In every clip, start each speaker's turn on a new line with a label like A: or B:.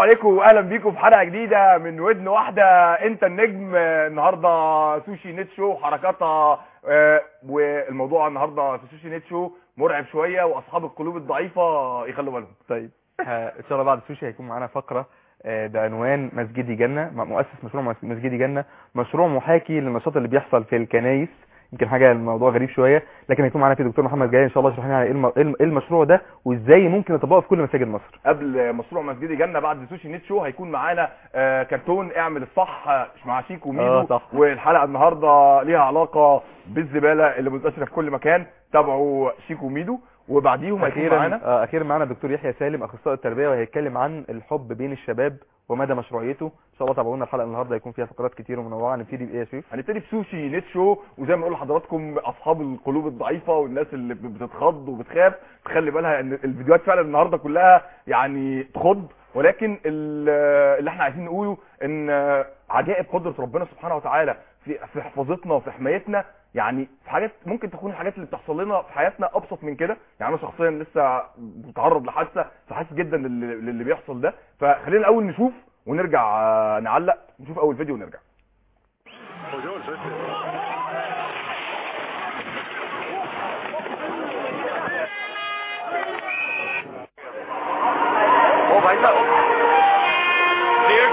A: عليكم واهلا بيكم في حلقه جديده من ودن واحده انت النجم آه، النهارده سوشي نت شو حركاتها آه، والموضوع النهارده في سوشي نت شو مرعب شويه واصحاب القلوب الضعيفه يخلوا بالهم
B: طيب ه- ان شاء الله بعد السوشي هيكون معانا فقره آه، بعنوان مسجدي جنه م- مؤسس مشروع مس- مسجدي جنه مشروع محاكي للنشاط اللي بيحصل في الكنايس يمكن حاجه الموضوع غريب شويه لكن هيكون معانا في دكتور محمد جاي ان شاء الله يشرح لنا ايه الم- إيه الم- إيه المشروع ده وازاي ممكن نطبقه في كل مساجد مصر
A: قبل مشروع مسجدي جنه بعد سوشي نت شو هيكون معانا آه، كرتون اعمل الصح آه، مع شيكو وميدو
B: آه، صح.
A: والحلقه النهارده ليها علاقه بالزباله اللي منتشره في كل مكان تابعوا شيكو وميدو وبعديهم هيكون
B: اخيرا
A: معانا
B: آه، اخيرا معانا الدكتور يحيى سالم اخصائي التربيه وهيتكلم عن الحب بين الشباب ومدى مشروعيته ان شاء الله تابعونا الحلقه النهارده هيكون فيها فقرات كتير ومنوعه نبتدي بايه يا شريف
A: هنبتدي بسوشي نت شو وزي ما بنقول لحضراتكم اصحاب القلوب الضعيفه والناس اللي بتتخض وبتخاف تخلي بالها ان الفيديوهات فعلا النهارده كلها يعني تخض ولكن ال- اللي احنا عايزين نقوله ان عجائب قدره ربنا سبحانه وتعالى في في حفاظتنا وفي حمايتنا يعني في حاجات ممكن تكون الحاجات اللي بتحصل لنا في حياتنا ابسط من كده يعني انا شخصيا لسه متعرض لحادثه فحاسس جدا للي, للي بيحصل ده فخلينا الاول نشوف ونرجع آه، نعلق نشوف اول فيديو ونرجع
C: ओ भाई साहब clear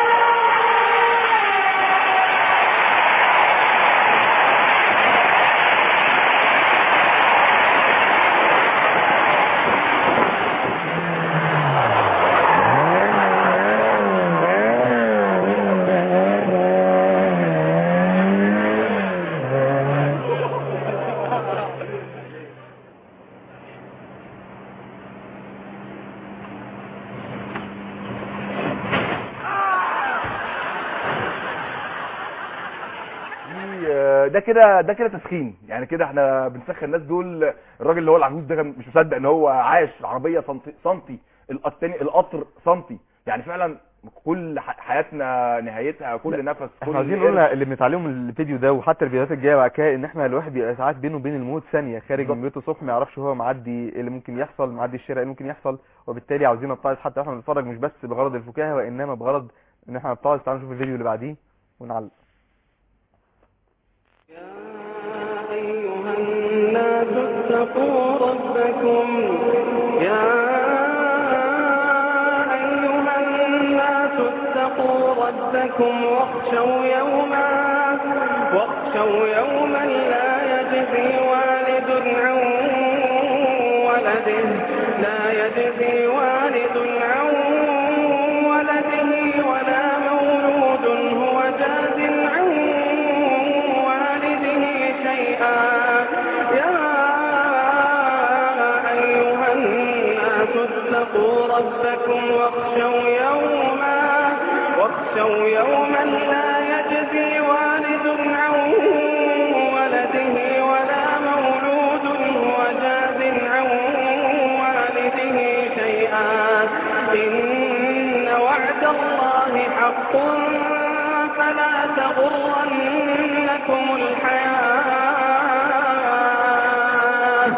A: دي آه، ده كده ده كده تسخين يعني كده احنا بنسخن الناس دول الراجل اللي هو العجوز ده كان مش مصدق ان هو عاش العربيه سنتي سنتي التاني القطر سنتي يعني فعلا كل ح- حياتنا نهايتها كل نفس كل
B: احنا عايزين
A: قرش.
B: نقول اللي بنتعلمه من الفيديو ده وحتى الفيديوهات الجايه بعد كده ان احنا الواحد بيبقى ساعات بينه وبين الموت ثانيه خارج
A: بالظبط.
B: من بيته الصبح ما يعرفش هو معدي ايه اللي ممكن يحصل معدي الشارع ايه اللي ممكن يحصل وبالتالي عاوزين نتعظ حتى احنا بنتفرج مش بس بغرض الفكاهه وانما بغرض ان احنا نتعظ تعالوا نشوف الفيديو اللي بعديه ونعلق
D: أيها الناس اتقوا ربكم يا أيها الناس اتقوا ربكم واخشوا يوما واخشوا يوما لا يجزي والد عن ولده لا يجزي والد عن ولده ولا مولود هو جاز عن والده شيئا يا أيها الناس اتقوا ربكم واخشوا يوما واخشوا يوما لا يجزي والد عن ولده ولا مولود هو جاز عن والده شيئا إن وعد الله حق فلا تغرنكم الحياة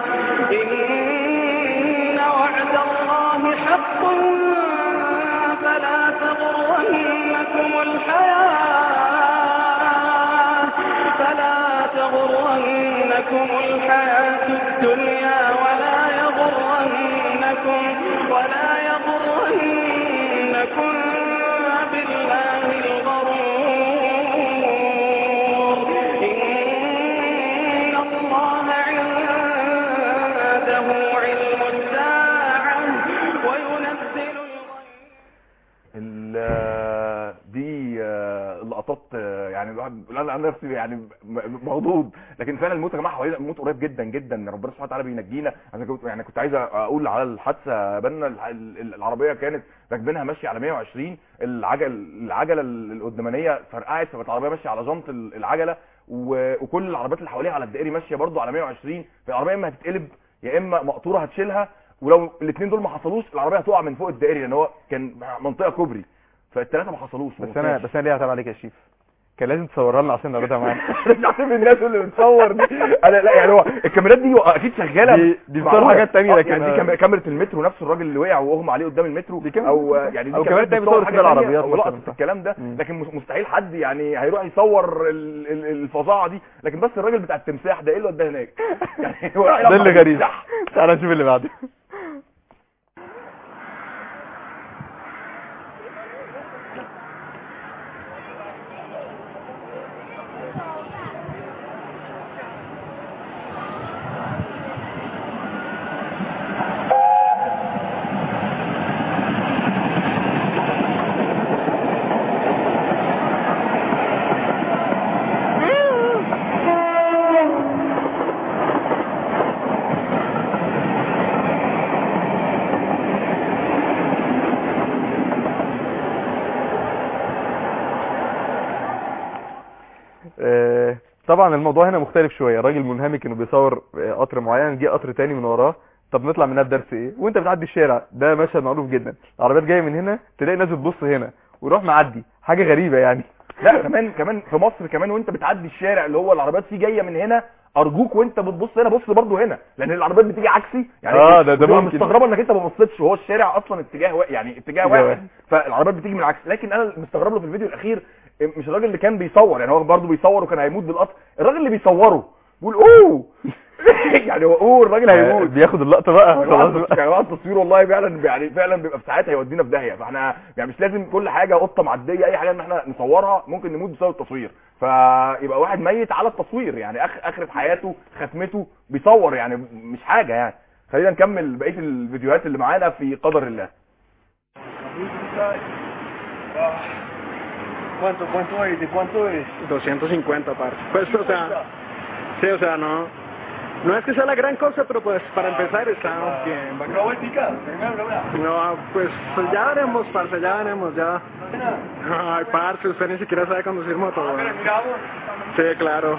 D: إن وعد الله حق فلا تغرنكم الحياة فلا تغرنكم الحياة الدنيا ولا يغرنكم ولا يغرنكم بالله الغرور إن الله عنده علم الساعة وينزل الغيث
A: ال- دي آه، اللقطات آه، يعني الواحد بيقول انا انا نفسي يعني م- م- مخضوض لكن فعلا الموت يا جماعه حوالينا الموت قريب جدا جدا ربنا سبحانه وتعالى بينجينا انا كنت يعني كنت عايز اقول على الحادثه بينا الع- ال- العربيه كانت راكبينها ماشيه على 120 العجل العجله القدامانيه فرقعت فبقت العربيه ماشيه على جنط ال- العجله و- وكل العربيات اللي حواليها على الدائري ماشيه برضو على 120 فالعربيه اما هتتقلب يا اما مقطوره هتشيلها ولو الاثنين دول ما حصلوش العربيه هتقع من فوق الدائري لان هو كان منطقه كوبري فالثلاثه ما حصلوش
B: بس انا بس انا ليه هتابع عليك يا شريف كان لازم تصورها لنا عشان ناخدها معانا
A: مش عارف الناس اللي بتصور دي انا لا يعني هو الكاميرات دي اكيد شغاله
B: دي- دي بتصور
A: معقولة.
B: حاجات تانية
A: آه،
B: لكن-
A: يعني دي كام- كاميرا المترو نفس الراجل اللي وقع واغمى عليه قدام المترو
B: دي كاميرا-
A: او يعني دي
B: أو
A: كاميرات
B: كاميرات تانية بتصور
A: حاجة
B: كده
A: تانية
B: العربيات
A: او
B: مثلاً.
A: لقطة الكلام ده
B: مم.
A: لكن مس- مستحيل حد يعني هيروح يصور ال- ال- الفظاعه دي لكن بس الراجل بتاع التمساح ده ايه اللي وداه هناك يعني هو راح يلعب
B: ده اللي
A: مع
B: غريب
A: التمساح.
B: تعالى نشوف اللي بعده آه، طبعا الموضوع هنا مختلف شويه الراجل منهمك انه بيصور آه، قطر معين جه قطر تاني من وراه طب نطلع منها بدرس ايه وانت بتعدي الشارع ده مشهد معروف جدا العربيات جايه من هنا تلاقي ناس بتبص هنا ويروح معدي حاجه غريبه يعني
A: لا كمان كمان في مصر كمان وانت بتعدي الشارع اللي هو العربيات فيه جايه من هنا ارجوك وانت بتبص هنا بص برضه هنا لان العربيات بتيجي عكسي يعني
B: آه، ده- ده
A: بتبقى
B: ممكن.
A: مستغربه انك انت ما بصيتش وهو الشارع اصلا اتجاه وا... يعني اتجاه
B: اتجاه
A: واحد
B: واحد.
A: فالعربيات بتيجي من العكس لكن انا مستغرب له في الفيديو الاخير مش الراجل اللي كان بيصور يعني هو برضه بيصور وكان هيموت بالقطر الراجل اللي بيصوره بيقول اوه يعني هو اوه الراجل
B: آه،
A: هيموت
B: بياخد اللقطه بقى خلاص
A: خلاص
B: بقى.
A: يعني هو التصوير والله فعلا يعني فعلا بيبقى في ساعات هيودينا في داهيه فاحنا يعني مش لازم كل حاجه قطه معديه اي حاجه ان احنا نصورها ممكن نموت بسبب التصوير فيبقى واحد ميت على التصوير يعني اخ اخر في حياته ختمته بيصور يعني مش حاجه يعني خلينا نكمل بقيه الفيديوهات اللي معانا في قدر الله
E: ¿Cuánto, cuánto es? ¿De cuánto es? 250, parce. Pues, o sea, sí, o sea, no, no es que sea la gran cosa, pero pues para empezar está bien. bacán. No, pues ya veremos, parce, ya veremos, ya. Ay, parce, usted ni siquiera sabe conducir moto. weón. Sí, claro.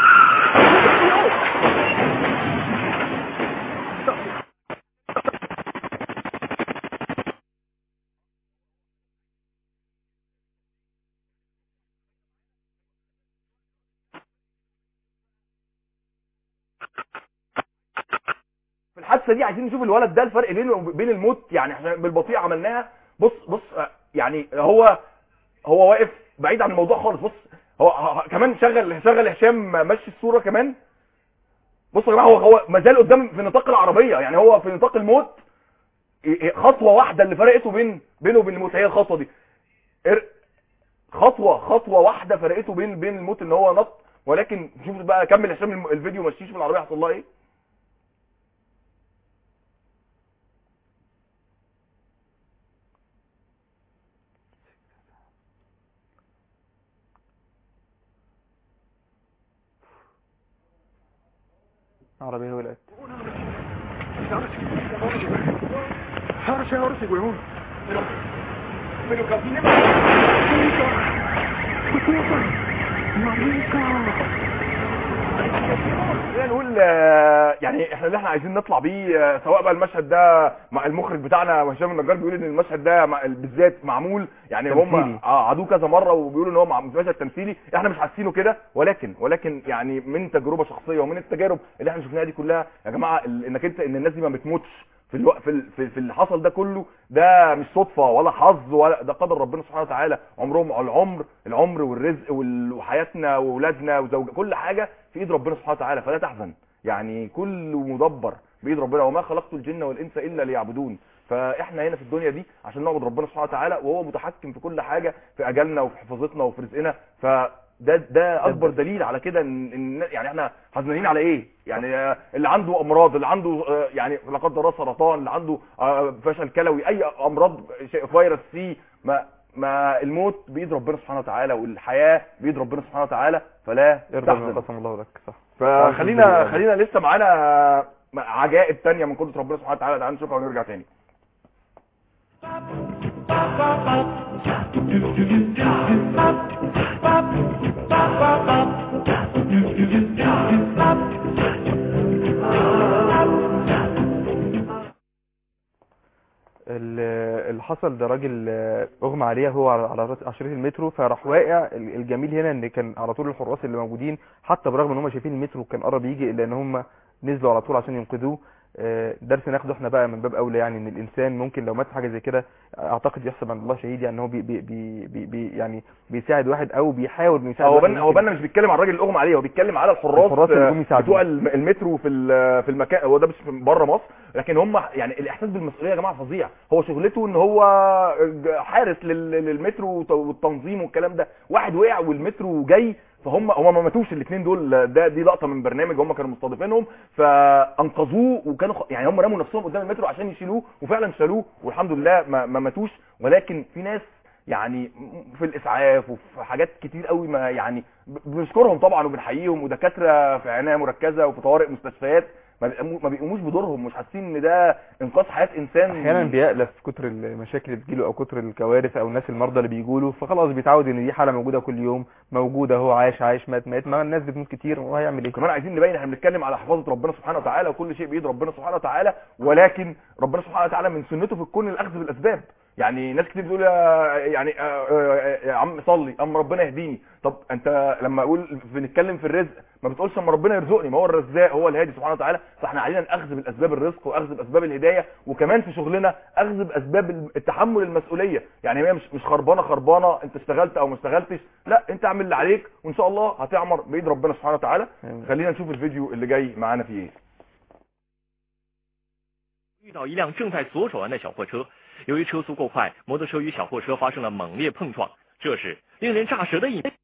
A: في الحادثه دي عايزين نشوف الولد ده الفرق بينه وبين الموت يعني احنا بالبطيء عملناها بص بص آه، يعني هو هو واقف بعيد عن الموضوع خالص بص هو ه- ه- كمان شغل شغل هشام مشي الصوره كمان بصوا يا جماعه هو هو ما زال قدام في نطاق العربيه يعني هو في نطاق الموت إيه- إيه، خطوه واحده اللي فرقته بين بينه وبين الموت هي الخطوه دي إر- خطوه خطوه واحده فرقته بين بين الموت ان هو نط ولكن شوف بقى كمل هشام الم- الفيديو مشيه شوف العربيه حصل لها ايه
B: عربيه ولقت
E: Ahora sí, ahora sí, huevón.
A: خلينا نقول آه، يعني احنا اللي احنا عايزين نطلع بيه آه، سواء بقى المشهد ده مع المخرج بتاعنا هشام النجار بيقول ان المشهد ده مع- بالذات معمول يعني هم
B: تمثيلي.
A: اه عادوه كذا مره وبيقولوا ان هو مع- مشهد تمثيلي احنا مش حاسينه كده ولكن ولكن يعني من تجربه شخصيه ومن التجارب اللي احنا شفناها دي كلها يا جماعه ال- انك انت ان الناس دي ما بتموتش في الوقت في, ال- في, في اللي حصل ده كله ده مش صدفه ولا حظ ولا ده قدر ربنا سبحانه وتعالى عمرهم العمر العمر والرزق وال- وحياتنا واولادنا وزوج كل حاجه في ايد ربنا سبحانه وتعالى فلا تحزن يعني كل مدبر بايد ربنا وما خلقت الجن والانس الا ليعبدون فاحنا هنا في الدنيا دي عشان نعبد ربنا سبحانه وتعالى وهو متحكم في كل حاجه في اجلنا وفي حفاظتنا وفي رزقنا فده ده اكبر دليل على كده ان إن- يعني احنا حزنانين على ايه يعني آه، اللي عنده امراض اللي عنده آه، يعني لا قدر الله سرطان اللي عنده آه، فشل كلوي اي امراض شيء- فيروس سي ما ما الموت بايد ربنا سبحانه وتعالى والحياه بايد ربنا سبحانه وتعالى فلا
B: ارضى
A: تحزن
B: بما قسم الله لك صح
A: فخلينا خلينا لسه معانا عجائب تانية من قدرة ربنا سبحانه وتعالى تعالوا نشوفها ونرجع تاني
B: ال- اللي حصل ده راجل آه، اغمى عليه هو على على راس- على شريط المترو فراح واقع ال- الجميل هنا ان كان على طول الحراس اللي موجودين حتى برغم ان هم شايفين المترو كان قرب يجي الا ان هم نزلوا على طول عشان ينقذوه آه، درس ناخده احنا بقى من باب اولى يعني ان الانسان ممكن لو مات في حاجه زي كده اعتقد يحسب عند الله شهيد يعني ان هو بي بي بي بي بي يعني بيساعد واحد او بيحاول انه يساعد
A: هو
B: واحد
A: بنا هو
B: ممكن-
A: بنا مش بيتكلم على الراجل اللي اغمى عليه هو بيتكلم على الحراس
B: الحراس اللي
A: آه،
B: جم يساعدوه.
A: بتوع الم- المترو في ال- في المكان هو ده مش بره مصر لكن هم يعني الاحساس بالمسؤوليه يا جماعه فظيع هو شغلته ان هو حارس لل- للمترو والت- والتنظيم والكلام ده واحد وقع والمترو جاي فهم هم ما ماتوش الاثنين دول ده دي لقطه من برنامج هم كانوا مستضيفينهم فانقذوه وكانوا خ- يعني هم رموا نفسهم قدام المترو عشان يشيلوه وفعلا شالوه والحمد لله ما, ما ماتوش ولكن في ناس يعني في الاسعاف وفي حاجات كتير قوي ما يعني ب- بنشكرهم طبعا وبنحييهم ودكاتره في عنايه مركزه وفي طوارئ مستشفيات ما بيقوموا- ما بيقوموش بدورهم مش حاسين ان ده انقاذ حياه انسان
B: احيانا بيألف كتر المشاكل اللي بتجيله او كتر الكوارث او الناس المرضى اللي بيجوا له فخلاص بيتعود ان دي حاله موجوده كل يوم موجوده هو عايش عايش مات مات ما الناس بتموت كتير وهيعمل ايه
A: كمان عايزين نبين احنا بنتكلم على حفاظه ربنا سبحانه وتعالى وكل شيء بايد ربنا سبحانه وتعالى ولكن ربنا سبحانه وتعالى من سنته في الكون الاخذ بالاسباب يعني ناس كتير بتقول يا- يعني آه، آه، يا عم صلي اما ربنا يهديني طب انت لما اقول بنتكلم في الرزق ما بتقولش اما ربنا يرزقني ما هو الرزاق هو الهادي سبحانه وتعالى فاحنا علينا الاخذ بالاسباب الرزق واخذ باسباب الهدايه وكمان في شغلنا اخذ باسباب التحمل المسؤوليه يعني هي مش مش خربانه خربانه انت اشتغلت او ما اشتغلتش لا انت اعمل اللي عليك وان شاء الله هتعمر بايد ربنا سبحانه وتعالى
B: آمين.
A: خلينا نشوف الفيديو اللي جاي معانا فيه ايه
C: 遇到一辆正在左转弯的小货车，由于车速过快，摩托车与小货车发生了猛烈碰撞。这时，令人咋舌的一幕。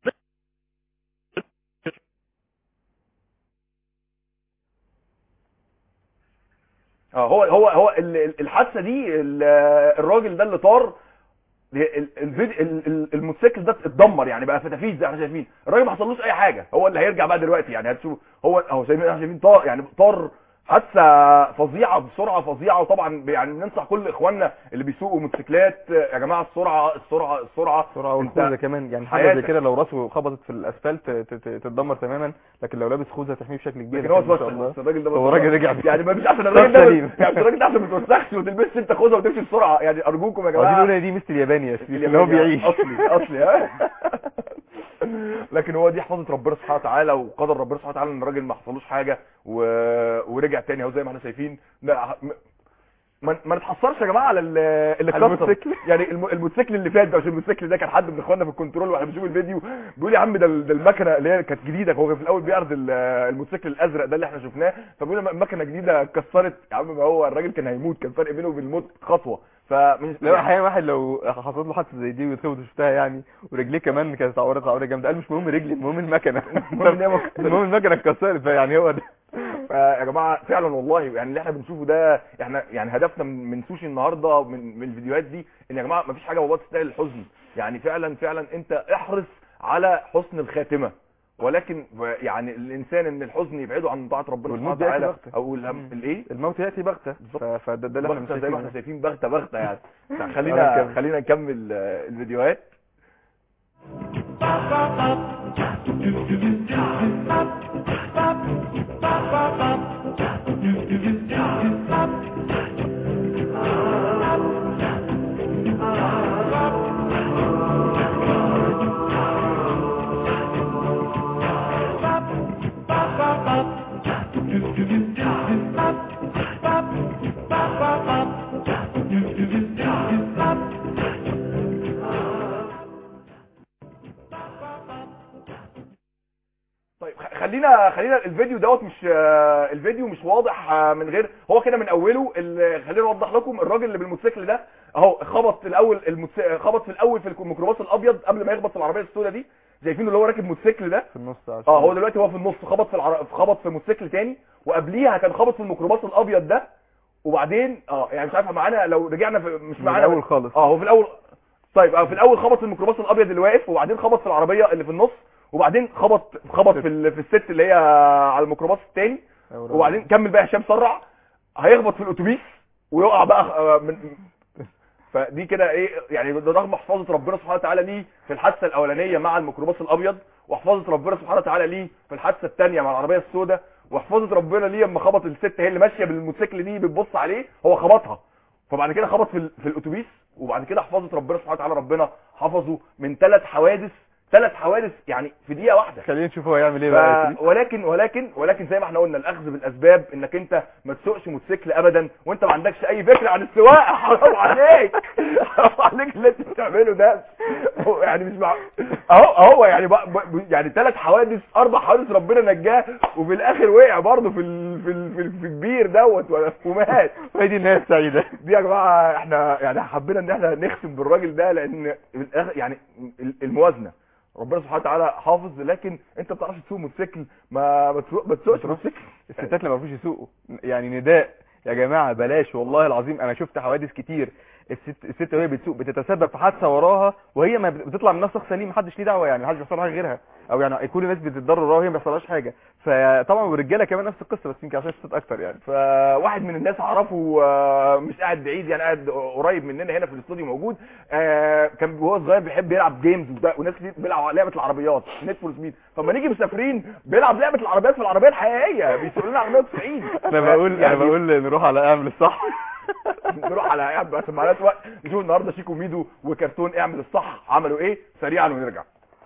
A: اه هو هو هو ال- ال- الحادثه دي ال- الراجل ده اللي طار ال- الفيديو ال- ال- الموتوسيكل ده اتدمر يعني بقى فتافيت زي ما احنا شايفين الراجل ما حصلوش اي حاجه هو اللي هيرجع بقى دلوقتي يعني هتشوف هو هو شايفين احنا شايفين طار يعني طار حادثه فظيعه بسرعه فظيعه وطبعا يعني ننصح كل اخواننا اللي بيسوقوا موتوسيكلات يا جماعه السرعه السرعه السرعه
B: بسرعه
A: انت-
B: والخوذه كمان يعني حاجه زي
A: حياتك.
B: كده لو راسه خبطت في الاسفلت ت- ت- تتدمر تماما لكن لو لابس خوذه تحميه بشكل كبير
A: لكن هو
B: ما شاء الله.
A: اتوسخ بس الراجل ده
B: هو
A: بس-
B: راجل رجع
A: يعني ما فيش احسن الراجل ده
B: سليم.
A: يعني الراجل ده عشان ما توسخش وتلبسش انت خوذه وتمشي بسرعه يعني ارجوكم يا
B: اه دي
A: جماعه
B: الاولى دي مثل الياباني يا سيدي اللي هو بيعيش
A: اصلي اصلي ها لكن هو دي حفاظه ربنا سبحانه وتعالى وقدر ربنا سبحانه وتعالى ان الراجل ما حصلوش حاجه و... ورجع تاني اهو زي ما احنا شايفين لا م- ما ما نتحسرش يا جماعه على ال- اللي
B: على
A: اتكسر
B: الموتوسيكل.
A: يعني الم- الموتوسيكل اللي فات ده عشان الموتوسيكل ده كان حد من اخواننا في الكنترول واحنا بنشوف الفيديو بيقول يا عم ده ال- ده المكنه اللي هي كانت جديده هو كان في الاول بيعرض ال- الموتوسيكل الازرق ده اللي احنا شفناه فبيقول المكنه جديده اتكسرت يا عم ما هو الراجل كان هيموت كان فرق بينه وبين الموت خطوه فمن
B: لو احيانا واحد لو حصلت له حادثه زي دي ويتخبط شفتها يعني ورجليه كمان كانت اتعورت تعوره جامده قال مش مهم رجلي المهم المكنه
A: المهم إن هي مك-
B: المهم المكنه اتكسرت فيعني هو ده
A: فيا جماعه فعلا والله يعني اللي احنا بنشوفه ده احنا يعني هدفنا من من سوشي النهارده من من الفيديوهات دي ان يا جماعه مفيش حاجه والله تستاهل الحزن يعني فعلا فعلا انت احرص على حسن الخاتمه ولكن يعني الانسان ان الحزن يبعده عن طاعه ربنا سبحانه
B: والموت بيأتي
A: وتعالى
B: بغتة.
A: او الهم
B: مم.
A: الايه
B: الموت ياتي بغته ف- فده ده اللي احنا
A: بغتة زي ما احنا
B: شايفينه.
A: شايفين بغته بغته يعني
B: خلينا
A: خلينا
B: نكمل.
A: خلينا نكمل آه، الفيديوهات طيب خ- خلينا خلينا الفيديو دوت مش آه، الفيديو مش واضح آه، من غير هو كده من اوله ال- خلينا نوضح لكم الراجل اللي بالموتوسيكل ده اهو خبط الاول الموتس... خبط في الاول في الميكروباص الابيض قبل ما يخبط في العربيه السوداء دي شايفين اللي هو راكب موتوسيكل ده
B: في النص عشان
A: اه هو دلوقتي هو في النص خبط في العر... خبط في موتوسيكل تاني وقبليها كان خبط في الميكروباص الابيض ده وبعدين اه يعني مش عارف معانا لو رجعنا في مش
B: من
A: معانا
B: الأول خالص.
A: اه هو في الاول طيب اه في الاول خبط في الميكروباص الابيض اللي واقف وبعدين خبط في العربيه اللي في النص وبعدين خبط خبط في ال... في الست اللي هي على الميكروباص التاني
B: أول
A: وبعدين كمل بقى هشام سرع هيخبط في الاتوبيس ويقع بقى آه، من فدي كده ايه يعني ده رغم حفاظه ربنا سبحانه وتعالى ليه في الحادثه الاولانيه مع الميكروباص الابيض وحفاظه ربنا سبحانه وتعالى ليه في الحادثه الثانيه مع العربيه السوداء وحفاظه ربنا ليه لما خبط الست هي اللي ماشيه بالموتوسيكل دي بتبص عليه هو خبطها فبعد كده خبط في ال- في الاتوبيس وبعد كده حفظت ربنا سبحانه وتعالى ربنا حفظه من ثلاث حوادث ثلاث حوادث يعني في دقيقه واحده
B: خلينا نشوف هو هيعمل ايه بقى يا
A: ف...
B: سيدي.
A: ولكن ولكن ولكن زي ما احنا قلنا الاخذ بالاسباب انك انت ما تسوقش موتوسيكل ابدا وانت ما عندكش اي فكره عن السواقه حرام عليك حرام عليك اللي انت بتعمله ده هو يعني مش مع اهو اهو يعني بق... ب... يعني ثلاث حوادث اربع حوادث ربنا نجاه وفي الاخر وقع برضه في ال... في ال... في, ال... في البير دوت و- ومات
B: وهي دي النهايه السعيده
A: دي يا جماعه احنا يعني حبينا ان احنا نختم بالراجل ده لان في الآخر- يعني الموازنه ربنا سبحانه وتعالى حافظ لكن انت ما بتعرفش تسوق موتوسيكل ما ما تسوق- ما تسوقش موتوسيكل
B: الستات اللي ما بيعرفوش يسوقوا يعني نداء يا جماعه بلاش والله العظيم انا شفت حوادث كتير الست الست وهي بتسوق بتتسبب في حادثه وراها وهي ما بت- بتطلع منها شخص سليم محدش ليه دعوه يعني محدش بيحصل لها غيرها او يعني كل الناس بتتضرر وراها وهي ما بيحصلهاش حاجه فطبعا والرجاله كمان نفس القصه بس يمكن عشان الستات اكتر يعني
A: فواحد من الناس اعرفه آه، مش قاعد بعيد يعني قاعد قريب مننا هنا في الاستوديو موجود آه، كان وهو صغير بيحب يلعب جيمز وده- وناس كتير بيلعب لعبه العربيات نيد فور سبيد فلما نيجي مسافرين بيلعب لعبه العربيات في العربيه الحقيقيه بيسوق لنا على 190
B: انا بقول انا
A: يعني
B: بقول نروح على اعمل الصح
A: نروح على قاعد بس معلش وقت نشوف النهارده شيكو ميدو وكرتون اعمل الصح عملوا ايه سريعا ونرجع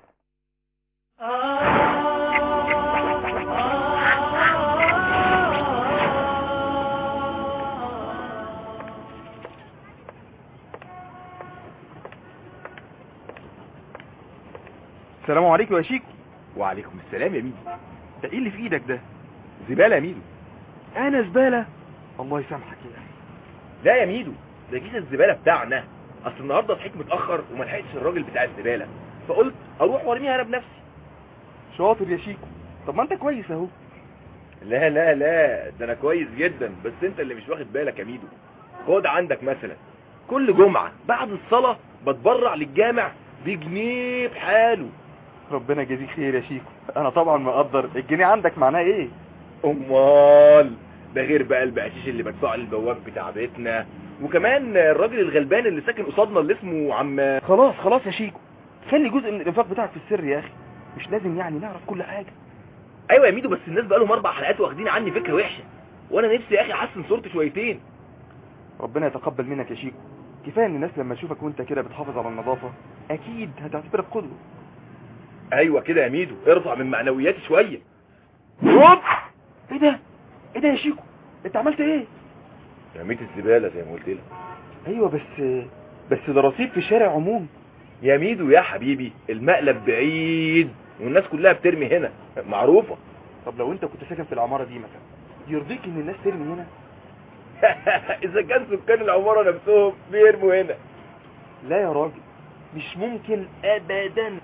B: السلام عليكم يا شيكو
F: وعليكم السلام يا ميدو
B: ده ايه اللي في ايدك ده
F: زبالة يا ميدو
B: انا زباله الله يسامحك يا اخي
F: لا يا ميدو ده كيس الزبالة بتاعنا اصل النهارده صحيت متأخر وما لحقتش الراجل بتاع الزبالة فقلت اروح وارميها انا بنفسي
B: شاطر يا شيكو طب ما انت كويس اهو
F: لا لا لا ده انا كويس جدا بس انت اللي مش واخد بالك يا ميدو خد عندك مثلا كل جمعة بعد الصلاة بتبرع للجامع بجنيه بحاله
B: ربنا يجازيك خير يا شيكو انا طبعا مقدر الجنيه عندك معناه ايه
F: امال ده غير بقى البقاشيش اللي بدفعه للبواب بتاع بيتنا وكمان الراجل الغلبان اللي ساكن قصادنا اللي اسمه عم
B: خلاص خلاص يا شيكو خلي جزء من الانفاق بتاعك في السر يا اخي مش لازم يعني نعرف كل حاجه
F: ايوه يا ميدو بس الناس بقالهم اربع حلقات واخدين عني فكره وحشه وانا نفسي يا اخي احسن صورتي شويتين
B: ربنا يتقبل منك يا شيكو كفايه ان الناس لما تشوفك وانت كده بتحافظ على النظافه اكيد هتعتبرك قدوه
F: ايوه كده يا ميدو ارفع من معنوياتي شويه
B: اوب ايه ده ايه ده يا شيكو انت عملت ايه
F: رميت الزباله زي ما قلت لك
B: ايوه بس بس ده رصيد في شارع عموم
F: يا ميدو يا حبيبي المقلب بعيد والناس كلها بترمي هنا معروفه
B: طب لو انت كنت ساكن في العماره دي مثلا يرضيك ان الناس ترمي هنا
F: اذا كان سكان العماره نفسهم بيرموا هنا
B: لا يا راجل مش ممكن ابدا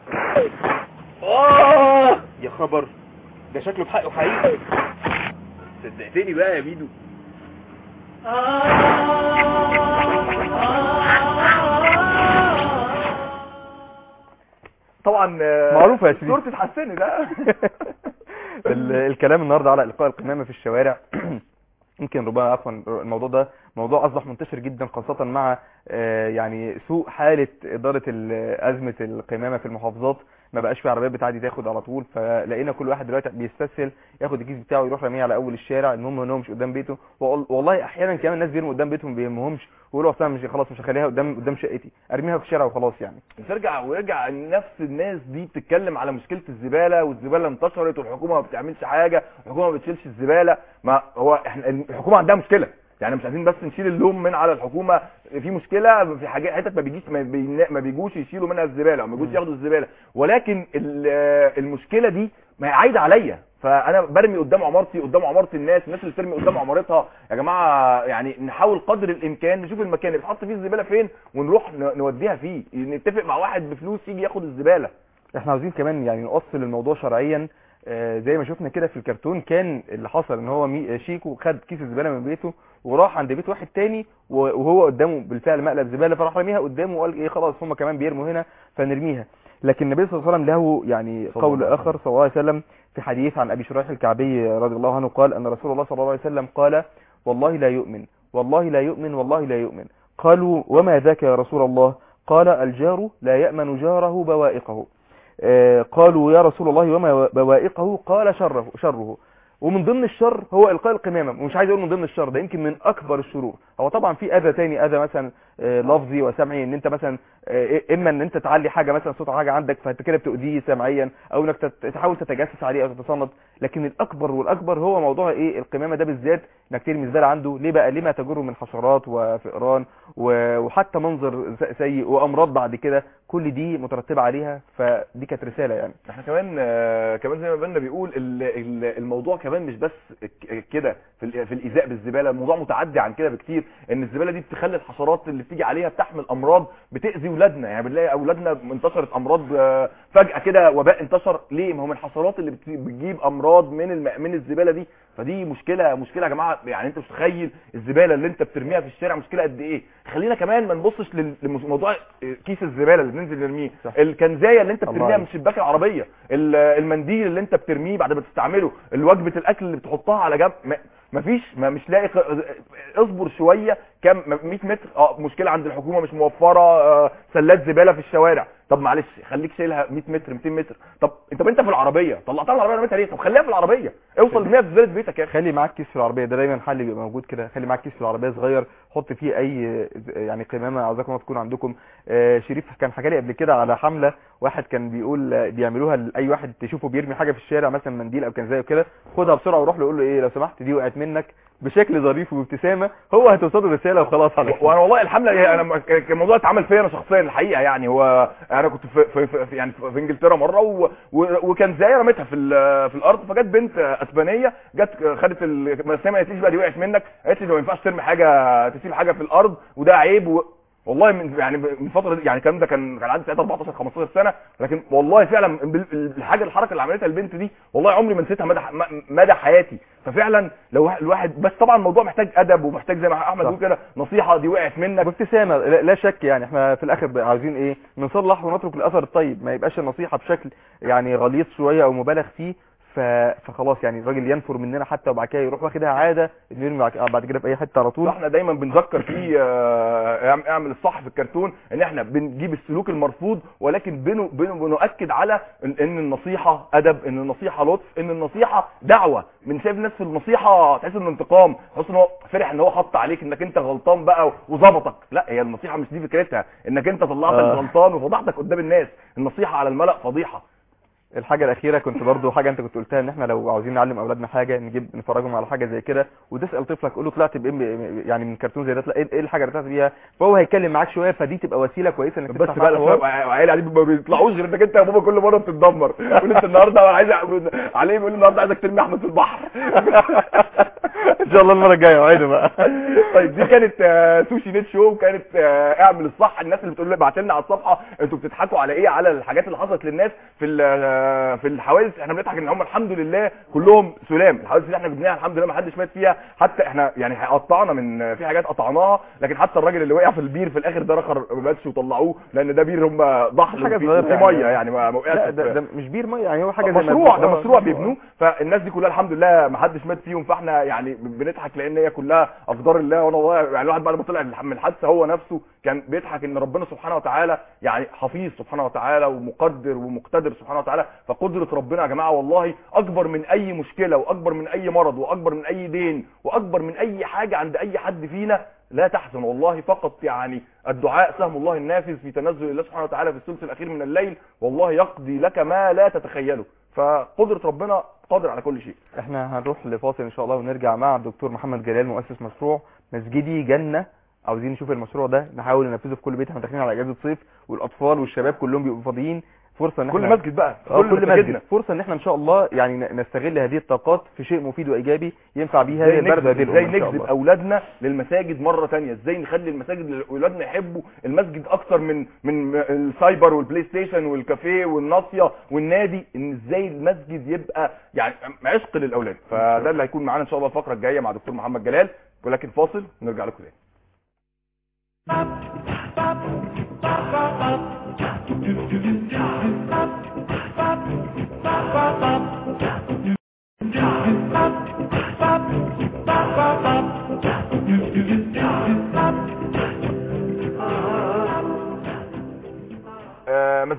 F: اه
B: يا خبر ده شكله بحقه حقيقي
F: صدقتني بقى يا ميدو
A: طبعا آه،
B: معروفة يا سيدي.
A: صورتي اتحسنت ده
B: ال- الكلام النهارده على القاء القمامه في الشوارع يمكن ربما عفوا الموضوع ده موضوع اصبح منتشر جدا خاصه مع آه، يعني سوء حاله اداره ال- ازمه القمامه في المحافظات ما بقاش في عربيات بتعدي تاخد على طول فلقينا كل واحد دلوقتي بيستسهل ياخد الكيس بتاعه يروح راميه على اول الشارع المهم ان هو مش قدام بيته وال- والله احيانا كمان الناس بيرموا قدام بيتهم ما بيهمهمش ويقولوا اصلا مش خلاص مش هخليها قدام قدام شقتي ارميها في الشارع وخلاص يعني
A: ترجع ويرجع نفس الناس دي بتتكلم على مشكله الزباله والزباله انتشرت والحكومه ما بتعملش حاجه الحكومه ما بتشيلش الزباله ما هو احنا الحكومه عندها مشكله يعني مش عايزين بس نشيل اللوم من على الحكومه في مشكله في حاجات حتت ما بيجيش ما, بي ما بيجوش يشيلوا منها الزباله او ما بيجوش ياخدوا الزباله ولكن ال- المشكله دي ما هي عايده عليا فانا برمي قدام عمارتي قدام عماره الناس الناس اللي بترمي قدام عمارتها يا جماعه يعني نحاول قدر الامكان نشوف المكان اللي بتحط فيه الزباله فين ونروح ن- نوديها فيه نتفق مع واحد بفلوس يجي ياخد الزباله
B: احنا عاوزين كمان يعني نوصل الموضوع شرعيا آه، زي ما شفنا كده في الكرتون كان اللي حصل ان هو مي- شيكو خد كيس الزباله من بيته وراح عند بيت واحد تاني و- وهو قدامه بالفعل مقلب زباله فراح رميها قدامه وقال ايه خلاص هم كمان بيرموا هنا فنرميها لكن النبي صلى الله عليه وسلم له يعني
A: صلى
B: قول
A: الله عليه
B: اخر صلى الله عليه وسلم في حديث عن ابي شريح الكعبي رضي الله عنه قال ان رسول الله صلى الله عليه وسلم قال والله لا يؤمن والله لا يؤمن والله لا يؤمن قالوا وما ذاك يا رسول الله قال الجار لا يأمن جاره بوائقه آه، قالوا يا رسول الله وما بوائقه قال شره شره ومن ضمن الشر هو القاء القمامه ومش عايز اقول من ضمن الشر ده يمكن من اكبر الشرور هو طبعا في اذى تاني اذى مثلا آه، لفظي وسمعي ان انت مثلا آه، اما ان انت تعلي حاجه مثلا صوت حاجه عندك فانت كده بتؤذيه سمعيا او انك تت- تحاول تتجسس عليه او تتصنت لكن الاكبر والاكبر هو موضوع ايه القمامه ده بالذات انك ترمي الزباله عنده ليه بقى ليه ما تجره من حشرات وفئران و- وحتى منظر س- سيء وامراض بعد كده كل دي مترتبه عليها فدي كانت رساله يعني
A: احنا كمان آه، كمان زي ما بنا بيقول ال- ال- الموضوع كمان مش بس ك- كده في ال- في الايذاء بالزباله الموضوع متعدي عن كده بكتير ان الزباله دي بتخلي الحشرات اللي بتيجي عليها بتحمل امراض بتاذي اولادنا يعني بنلاقي اولادنا انتشرت امراض آه، فجاه كده وباء انتشر ليه ما هو من الحشرات اللي بت- بتجيب امراض من الم... من الزباله دي فدي مشكله مشكله يا جماعه يعني انت مش متخيل الزباله اللي انت بترميها في الشارع مشكله قد ايه خلينا كمان ما نبصش لل- لموضوع كيس الزباله اللي بننزل نرميه
B: صح.
A: الكنزايه اللي انت
B: الله
A: بترميها من
B: عليك.
A: شباك العربيه ال- المنديل اللي انت بترميه بعد ما تستعمله الوجبه الاكل اللي بتحطها على جنب ما- مفيش ما مش لاقي ق- اصبر شويه كام 100 متر اه مشكله عند الحكومه مش موفره آه، سلات زباله في الشوارع طب معلش خليك شايلها 100 متر 200 متر طب انت انت في العربيه طلعتها من العربيه رميتها ليه طب خليها في العربيه اوصل لميها في زباله بيتك يا اخي
B: خلي معاك كيس في العربيه ده دايما حل بيبقى موجود كده خلي معاك كيس في العربيه صغير حط فيه اي يعني قمامه عاوزاكم تكون عندكم آه، شريف كان حكى لي قبل كده على حمله واحد كان بيقول آه، بيعملوها لاي واحد تشوفه بيرمي حاجه في الشارع مثلا منديل او كان زي كده خدها بسرعه وروح له قول له ايه لو سمحت دي وقعت منك بشكل ظريف وبابتسامه هو هتوصله رساله وخلاص على كده.
A: وانا والله الحمله هي انا كان كان الموضوع اتعمل فيا انا شخصيا الحقيقه يعني هو انا كنت في, في, في في- يعني في انجلترا مره و و وكان زي رميتها في ال- في الارض فجت بنت اسبانيه جت خدت ال- ما سمعت ليش بقى دي وقعت منك قالت لي ده ما ينفعش ترمي حاجه تسيب حاجه في الارض وده عيب و... والله من يعني من فتره دي يعني الكلام ده كان كان عندي ساعتها 14 15 سنه لكن والله فعلا بال- الحاجه الحركه اللي عملتها البنت دي والله عمري ما نسيتها مدى م- مدى حياتي ففعلا لو واحد- الواحد بس طبعا الموضوع محتاج ادب ومحتاج زي ما احمد
B: صح.
A: بيقول كده نصيحه دي وقعت منك
B: بابتسامه لا لا شك يعني احنا في الاخر بقى عاوزين ايه نصلح ونترك الاثر الطيب ما يبقاش النصيحه بشكل يعني غليظ شويه او مبالغ فيه ف... فخلاص يعني الراجل ينفر مننا حتى وبعد كده يروح واخدها عاده انه يرمي بعد- بعد كده في اي حته على طول
A: احنا دايما بنذكر فيه آه، اعم- اعمل الصح في الكرتون ان احنا بنجيب السلوك المرفوض ولكن بنو بنو بنؤكد على ان إن النصيحه ادب ان النصيحه لطف ان النصيحه دعوه من شايف الناس في النصيحه تحس انه انتقام تحس ان هو فرح ان هو حط عليك انك انت غلطان بقى وظبطك لا هي النصيحه مش دي فكرتها انك انت طلعت
B: آه.
A: الغلطان وفضحتك قدام الناس النصيحه على الملأ فضيحه
B: الحاجه الاخيره كنت برضو حاجه انت كنت قلتها ان احنا لو عاوزين نعلم اولادنا حاجه نجيب نفرجهم على حاجه زي كده وتسال طفلك قول له طلعت بايه م- يعني من كرتون زي ده طلع- ايه إيه الحاجه اللي طلعت بيها فهو هيتكلم معاك شويه فدي تبقى وسيله كويسه انك
A: بس
B: تفتح
A: بقى
B: معاه حوار.
A: الافلام وعيالي قاعدين ما بيطلعوش غير انك انت يا بابا كل مره بتتدمر يقول انت النهارده عايز أ- عليه بيقول لي النهارده عايزك ترمي احمد في البحر
B: ان شاء الله المره الجايه وعيد بقى
A: طيب دي كانت آه، سوشي نت شو كانت آه، اعمل الصح الناس اللي بتقول لي ابعت لنا على الصفحه انتوا بتضحكوا على ايه على الحاجات اللي حصلت للناس في ال- آه، في الحوادث احنا بنضحك ان هم الحمد لله كلهم سلام الحوادث اللي احنا جبناها الحمد لله ما حدش مات فيها حتى احنا يعني قطعنا من في حاجات قطعناها لكن حتى الراجل اللي وقع في البير في الاخر ده رخر ما ماتش وطلعوه لان ده بير هم ضحل
B: حاجة
A: وفي
B: صغيرة
A: وفي
B: يعني.
A: ميه يعني ما ما وقعش
B: لا ده,
A: في-
B: ده مش بير ميه يعني هو حاجه زي
A: مشروع ده
B: آه،
A: مشروع بيبنوه فالناس دي كلها الحمد لله ما حدش مات فيهم فاحنا يعني بنضحك لان هي كلها اقدار الله وانا والله يعني الواحد بعد ما طلع من الحادثه هو نفسه كان بيضحك ان ربنا سبحانه وتعالى يعني حفيظ سبحانه وتعالى ومقدر ومقتدر سبحانه وتعالى فقدره ربنا يا جماعه والله اكبر من اي مشكله واكبر من اي مرض واكبر من اي دين واكبر من اي حاجه عند اي حد فينا لا تحزن والله فقط يعني الدعاء سهم الله النافذ في تنزل الله سبحانه وتعالى في الثلث الاخير من الليل والله يقضي لك ما لا تتخيله فقدرة ربنا قادر على كل شيء
B: احنا هنروح لفاصل ان شاء الله ونرجع مع الدكتور محمد جلال مؤسس مشروع مسجدي جنة عاوزين نشوف المشروع ده نحاول ننفذه في كل بيت احنا داخلين على اجازه صيف والاطفال والشباب كلهم بيبقوا فاضيين فرصه ان
A: كل
B: احنا
A: مسجد بقى
B: آه، كل
A: مسجدنا.
B: مسجد فرصه ان احنا ان شاء الله يعني ن- نستغل هذه الطاقات في شيء مفيد وايجابي ينفع بيه هذه
A: ازاي
B: البلد وهذه
A: نجذب ازاي
B: الامه ان شاء
A: نجذب
B: الله
A: اولادنا للمساجد مره تانية ازاي نخلي المساجد اللي اولادنا يحبوا المسجد اكتر من من السايبر والبلاي ستيشن والكافيه والناصيه والنادي ان ازاي المسجد يبقى يعني عشق للاولاد فده اللي هيكون معانا ان شاء الله الفقره الجايه مع دكتور محمد جلال ولكن فاصل نرجع لكم تاني آه، مسجد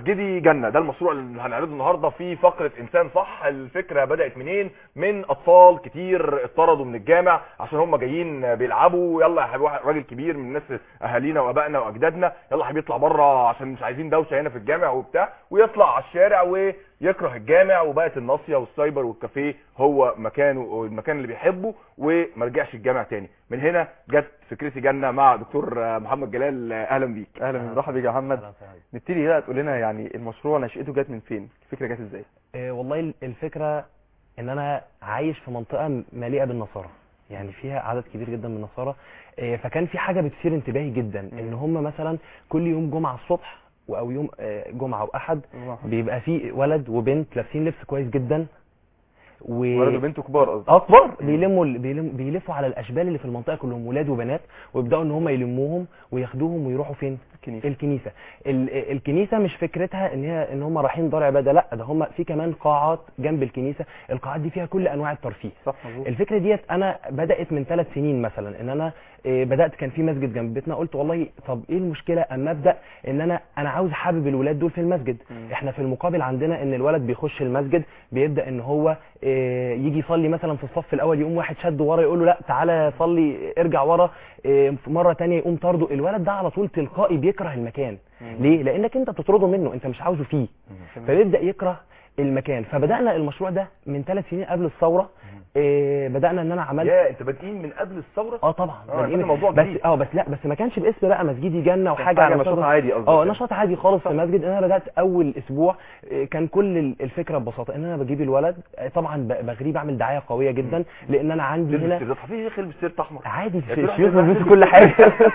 A: مسجدي جنة ده المشروع اللي هنعرضه النهارده في فقرة انسان صح الفكرة بدأت منين من اطفال كتير اتطردوا من الجامع عشان هم جايين بيلعبوا يلا يا حبيبي واحد راجل كبير من الناس اهالينا وابائنا واجدادنا يلا يا حبيبي اطلع بره عشان مش عايزين دوشة هنا في الجامع وبتاع ويطلع على الشارع ويكره الجامع وبقت الناصية والسايبر والكافيه هو مكانه المكان اللي بيحبه وما رجعش الجامع تاني من هنا جت فكرتي جنة مع دكتور محمد جلال اهلا بيك
B: اهلا مرحبا بيك يا محمد نبتدي بقى تقول لنا يعني المشروع نشأته جت من فين الفكره جت ازاي
G: آه، والله ال- الفكرة ان انا عايش في منطقة مليئة بالنصارى يعني فيها عدد كبير جدا من النصارى آه، فكان في حاجة بتثير انتباهي جدا ان هم مثلا كل يوم جمعة الصبح او يوم آه، جمعة واحد بيبقى في ولد وبنت لابسين لبس كويس جدا و...
B: ولد وبنته كبار قصدي
G: اكبر بيلموا ال- بيلم بيلفوا على الاشبال اللي في المنطقه كلهم ولاد وبنات ويبداوا ان هم يلموهم وياخدوهم ويروحوا فين
B: الكنيسه
G: الكنيسه ال- الكنيسه مش فكرتها ان هي ان هم رايحين دار عباده لا ده هم في كمان قاعات جنب الكنيسه القاعات دي فيها كل انواع الترفيه
B: صح مظبوط
G: الفكره ديت انا بدات من ثلاث سنين مثلا ان انا إيه، بدات كان في مسجد جنب بيتنا قلت والله طب ايه المشكله اما ابدا ان انا انا عاوز حابب الولاد دول في المسجد
B: مم.
G: احنا في المقابل عندنا ان الولد بيخش المسجد بيبدا ان هو إيه، يجي يصلي مثلا في الصف الاول يقوم واحد شده ورا يقول له لا تعالى صلي ارجع ورا إيه، في مره تانية يقوم طرده الولد ده على طول تلقائي بيكره المكان ليه لانك انت بتطرده منه انت مش عاوزه فيه فبيبدا يكره المكان فبدانا المشروع ده من ثلاث سنين قبل الثوره إيه بدانا ان انا عملت
A: يا انت بادئين من قبل الثوره
G: اه طبعا
A: اه
G: بادئين
A: ده موضوع
G: بس
A: جديد.
G: اه بس لا بس ما كانش باسم بقى مسجدي جنه وحاجه
B: حاجه
G: على
B: نشاط
G: صدر-
B: عادي قصدي
G: اه نشاط عادي خالص في مسجد انا بدات اول اسبوع آه، كان كل ال- الفكره ببساطه ان انا بجيب الولد آه، طبعا ب- بغريه بعمل دعايه قويه جدا لان انا عندي
A: تلبس
G: هنا
A: تيشيرت حفيظ يخل بالتيشيرت احمر
G: عادي
A: يا
G: في
A: تروح
G: الشيوخ
A: تروح
G: بيلبسوا
A: تلبس
G: كل حاجه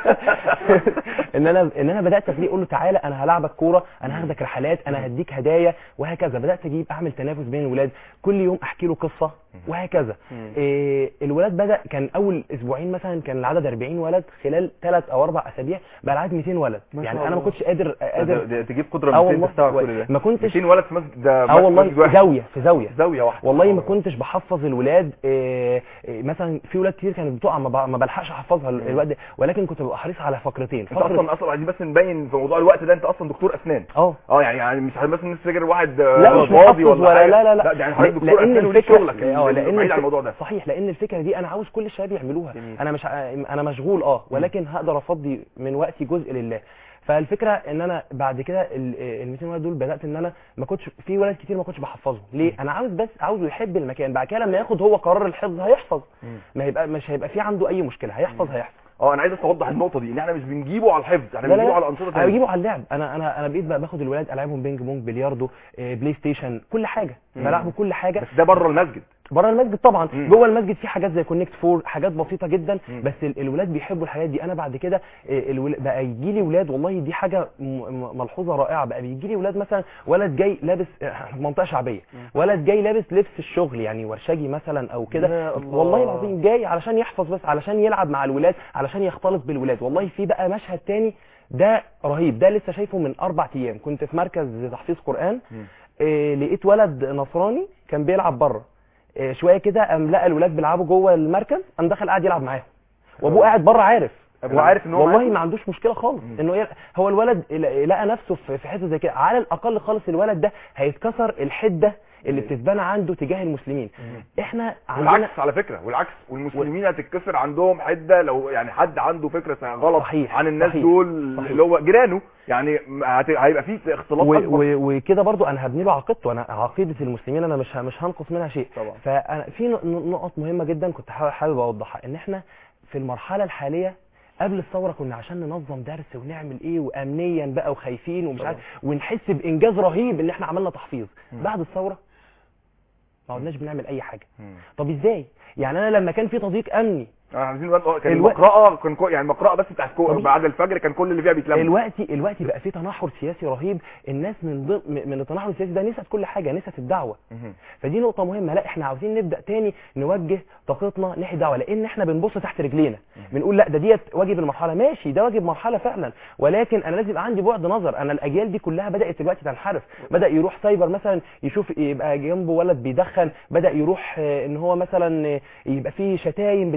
G: ان انا ان انا بدات اخليه اقول له تعالى انا هلاعبك كوره انا هاخدك رحلات انا هديك هدايا وهكذا بدات اجيب اعمل تنافس بين الولاد كل يوم احكي له قصه وهكذا إيه الولاد بدا كان اول اسبوعين مثلا كان العدد 40 ولد خلال ثلاث او اربع اسابيع بقى العدد 200 ولد
B: ما
G: يعني
B: شاء
G: انا ما
B: الله.
G: كنتش قادر
B: ده-
G: قادر
B: ده- تجيب قدره
G: اه
B: 200
G: والله
B: تستوعب كل ده
G: ما كنتش
A: 200 ولد في مسجد ده
G: اه والله
A: مسجد واحد.
G: زاويه في زاويه
A: زاويه واحده
G: والله ما كنتش بحفظ الولاد إيه إيه مثلا في ولاد كتير كانت بتقع ما ب- ما بلحقش احفظها ال- الوقت ده ولكن كنت ببقى حريص على فقرتين
A: انت
G: فقره
A: اصلا اصلا عايزين بس نبين في موضوع الوقت ده انت اصلا دكتور اسنان
G: اه
A: اه يعني يعني مش بس الناس تفتكر واحد
G: لا
A: آه،
G: مش
A: فاضي
G: محفظ
A: ولا
G: ولا
A: حاجة.
G: لا لا لا
A: ده يعني حضرتك
G: ل-
A: دكتور اسنان ودي شغلك
G: اه
A: اه
G: لان
A: بعيد عن
G: الفك-
A: الموضوع ده
G: صحيح لان الفكره دي انا عاوز كل الشباب يعملوها
B: جميل.
G: انا مش ع- انا مشغول اه ولكن هقدر افضي من وقتي جزء لله فالفكره ان انا بعد كده ال 200 ولد دول بدات ان انا ما كنتش في ولد كتير ما كنتش بحفظهم ليه انا عاوز بس عاوزه يحب المكان بعد كده لما ياخد هو قرار الحفظ هيحفظ ما هيبقى مش هيبقى في عنده اي مشكله هيحفظ هيحفظ
A: اه انا عايز بس اوضح النقطه دي ان احنا مش بنجيبه على الحفظ احنا
G: لا لا
A: بنجيبه
G: لا.
A: على انشطه
G: انا
A: تانية
G: بجيبه على اللعب انا انا انا بقيت بقى باخد الولاد العبهم بينج بونج بلياردو آه، بلاي ستيشن كل حاجه بلعبه كل حاجه
A: بس ده بره المسجد
G: بره المسجد طبعا
A: مم.
G: جوه المسجد في حاجات زي كونكت فور حاجات بسيطه جدا
A: مم.
G: بس ال- الولاد بيحبوا الحاجات دي انا بعد كده آه، الول... بقى يجي لي ولاد والله دي حاجه م- م- ملحوظه رائعه بقى بيجي لي ولاد مثلا ولد جاي لابس آه، إحنا في منطقه شعبيه ولد جاي لابس لبس الشغل يعني ورشجي مثلا او كده
B: يا الله.
G: والله العظيم جاي علشان يحفظ بس علشان يلعب مع الولاد علشان يختلط بالولاد والله في بقى مشهد تاني ده رهيب ده لسه شايفه من اربع ايام كنت في مركز تحفيظ قران إيه لقيت ولد نصراني كان بيلعب بره إيه شويه كده قام لقى الولاد بيلعبوا جوه المركز قام دخل قاعد يلعب معاهم وابوه قاعد بره عارف
A: ابوه عارف ان هو
G: والله
A: معاكم؟
G: ما عندوش مشكله خالص انه يل... هو الولد ل- لقى نفسه في في حته زي كده على الاقل خالص الولد ده هيتكسر الحده اللي بتتبنى عنده تجاه المسلمين احنا عندنا
A: والعكس على فكره والعكس والمسلمين هتتكسر عندهم حده لو يعني حد عنده فكره غلط
G: صحيح،
A: عن الناس
G: صحيح،
A: دول
G: صحيح.
A: اللي هو جيرانه يعني هت- هيبقى في اختلاط
G: و-
A: اكبر
G: و- وكده برضو انا هبني له عقيدته انا عقيده المسلمين انا مش ه- مش هنقص منها شيء
A: طبعا.
G: فانا في ن- ن- نقط مهمه جدا كنت حا- حابب اوضحها ان احنا في المرحله الحاليه قبل الثوره كنا عشان ننظم درس ونعمل ايه وامنيا بقى وخايفين ومش عارف ونحس بانجاز رهيب ان احنا عملنا تحفيظ بعد الثوره ما عدناش بنعمل اي حاجه طب ازاي يعني انا لما كان في تضييق امني
A: آه، عايزين نقول- كان
G: الوقت-
A: المقرأة كان كو يعني المقرأة بس بتاعت كو
G: طبيعي.
A: بعد الفجر كان كل اللي فيها بيتلم
G: الوقتي الوقتي بقى في تنحر سياسي رهيب الناس من ضمن من التنحر السياسي ده نسيت كل حاجه نسيت الدعوه
A: مهم.
G: فدي نقطة مهمة لا احنا عاوزين نبدأ تاني نوجه طاقتنا ناحية الدعوة لان احنا بنبص تحت رجلينا بنقول لا ده ديت واجب المرحلة ماشي ده واجب مرحلة فعلا ولكن انا لازم يبقى عندي بعد نظر انا الاجيال دي كلها بدأت دلوقتي تنحرف بدأ يروح سايبر مثلا يشوف يبقى جنبه ولد بيدخن بدأ يروح آه، ان هو مثلا آه، يبقى فيه شتايم بتتقال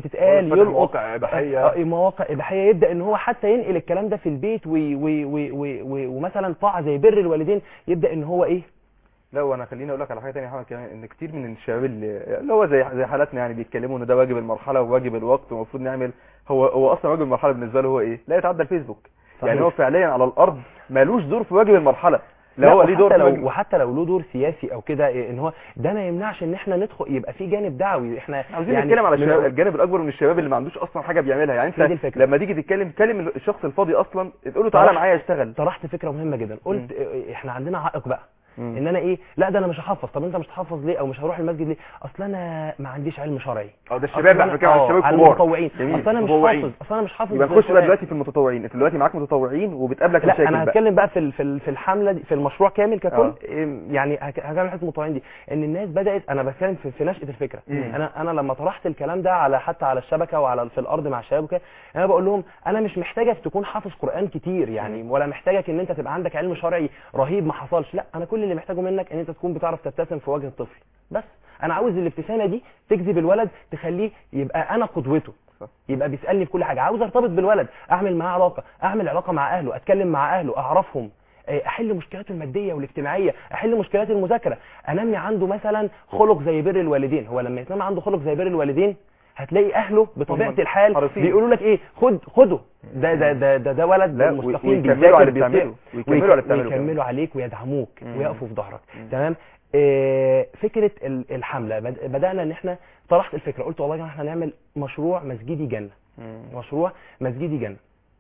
A: فاتح
G: يلقط
A: مواقع إباحية.
G: آه، مواقع اباحيه يبدا ان هو حتى ينقل الكلام ده في البيت وي وي وي وي وي ومثلا طاعه زي بر الوالدين يبدا ان هو ايه
B: لا وانا خليني اقول لك على حاجه ثانيه يا محمد كمان ان كتير من الشباب اللي, اللي هو زي زي حالاتنا يعني بيتكلموا ان ده واجب المرحله وواجب الوقت ومفروض نعمل هو هو اصلا واجب المرحله بالنسبه له هو ايه لا يتعدى الفيسبوك
G: صحيح.
B: يعني هو فعليا على الارض مالوش دور في واجب المرحله لا,
G: لا
B: هو ليه دور
G: وحتى
B: في واجب
G: لو وحتى لو له دور سياسي او كده إيه، ان هو ده ما يمنعش ان احنا ندخل يبقى في جانب دعوي احنا
B: عاوزين نتكلم على الشباب الجانب الاكبر من الشباب اللي ما عندوش اصلا حاجه بيعملها يعني
G: هي دي
B: انت
G: الفكرة.
B: لما تيجي تتكلم كلم الشخص الفاضي اصلا تقول له تعالى
G: طرحت-
B: معايا اشتغل
G: طرحت فكره مهمه جدا قلت إيه، احنا عندنا عائق بقى
B: مم.
G: ان انا ايه لا ده انا مش هحفظ طب انت مش هتحفظ ليه او مش هروح المسجد ليه اصل انا ما عنديش علم شرعي
A: اه ده الشباب
G: أصل
A: احنا
G: أنا-
A: بنتكلم عن
G: آه،
A: الشباب
G: على
A: الكبار
G: المتطوعين
B: جميل.
G: اصل انا مش
A: متطوعين.
G: حافظ اصل انا مش حافظ
B: يبقى نخش بقى
G: القرآن.
B: دلوقتي في المتطوعين انت دلوقتي معاك متطوعين وبتقابلك
G: لا
B: مشاكل
G: انا
B: بقى
G: هتكلم بقى في ال- في ال- في الحمله دي في المشروع كامل ككل
B: آه.
G: إيه، يعني هك- هكمل حته المتطوعين دي ان الناس بدات انا بتكلم في, في نشاه الفكره
B: مم.
G: انا انا لما طرحت الكلام ده على حتى على الشبكه وعلى في الارض مع الشباب وكده انا بقول لهم انا مش محتاجك تكون حافظ قران كتير يعني ولا محتاجك ان انت تبقى عندك علم شرعي رهيب ما حصلش لا انا كل اللي محتاجه منك ان انت تكون بتعرف تبتسم في وجه الطفل بس انا عاوز الابتسامه دي تجذب الولد تخليه يبقى انا قدوته
B: صح.
G: يبقى بيسالني في كل حاجه عاوز ارتبط بالولد اعمل معاه علاقه اعمل علاقه مع اهله اتكلم مع اهله اعرفهم إيه، احل مشكلاته الماديه والاجتماعيه احل مشكلات المذاكره انمي عنده مثلا خلق زي بر الوالدين هو لما يتنمى عنده خلق زي بر الوالدين هتلاقي اهله بطبيعه
B: هم
G: الحال
B: حريصين.
G: بيقولوا لك ايه خد خده ده ده ده ده, ده ولد
B: لا،
G: مستقيم
B: ويكملوا
G: بيذاكر
B: على اللي
G: بيطيع-
B: بتعمله. ويكملوا على اللي بتعمله كمان.
G: ويكملوا عليك ويدعموك
B: مم.
G: ويقفوا في ظهرك
B: مم.
G: تمام آه، فكره ال- الحمله بد- بدانا ان احنا طرحت الفكره قلت والله يا جماعه احنا هنعمل مشروع مسجدي جنه
B: مم.
G: مشروع مسجدي جنة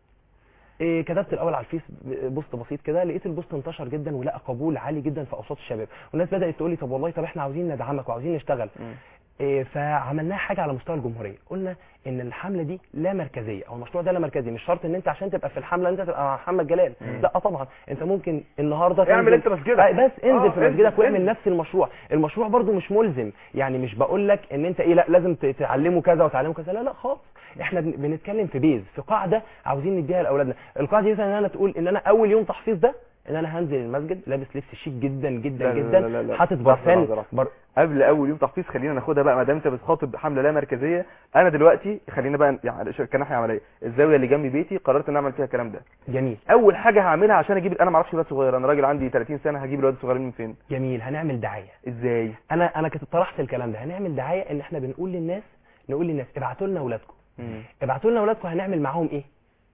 G: إيه كتبت الاول على الفيس بوست بسيط كده لقيت البوست انتشر جدا ولقى قبول عالي جدا في اوساط الشباب والناس بدات تقول لي طب والله طب احنا عاوزين ندعمك وعاوزين نشتغل
B: مم.
G: إيه فعملناها حاجه على مستوى الجمهوريه قلنا ان الحمله دي لا مركزيه او المشروع ده لا مركزي مش شرط ان انت عشان تبقى في الحمله انت تبقى مع محمد جلال
B: مم.
G: لا طبعا انت ممكن النهارده
A: اعمل
G: تنزل-
A: انت مسجدك.
G: آه، بس انزل
A: آه،
G: في مسجدك
A: انزل،
G: واعمل
A: انزل.
G: نفس المشروع المشروع برضو مش ملزم يعني مش بقول لك ان انت ايه لا لازم ت- تعلمه كذا وتعلمه كذا لا لا خالص احنا بن- بنتكلم في بيز في قاعده عاوزين نديها لاولادنا القاعده دي مثلا ان انا تقول ان انا اول يوم تحفيظ ده ان انا هنزل المسجد لابس لبس شيك جدا جدا
B: لا لا
G: جدا
B: لا لا لا.
G: حاطط
B: لحظة،
G: برفان
B: لحظة، لحظة.
G: بر...
B: قبل اول يوم تحفيظ خلينا ناخدها بقى ما دام انت بتخاطب حمله لا مركزيه انا دلوقتي خلينا بقى يعني ش- كناحيه عمليه الزاويه اللي جنب بيتي قررت ان اعمل فيها الكلام ده
G: جميل
B: اول حاجه هعملها عشان اجيب انا ما اعرفش ولاد صغير انا راجل عندي 30 سنه هجيب الولاد الصغيرين من فين
G: جميل هنعمل دعايه
B: ازاي
G: انا انا كنت طرحت الكلام ده هنعمل دعايه ان احنا بنقول للناس نقول للناس ابعتوا لنا اولادكم
B: مم.
G: ابعتوا لنا اولادكم هنعمل معاهم ايه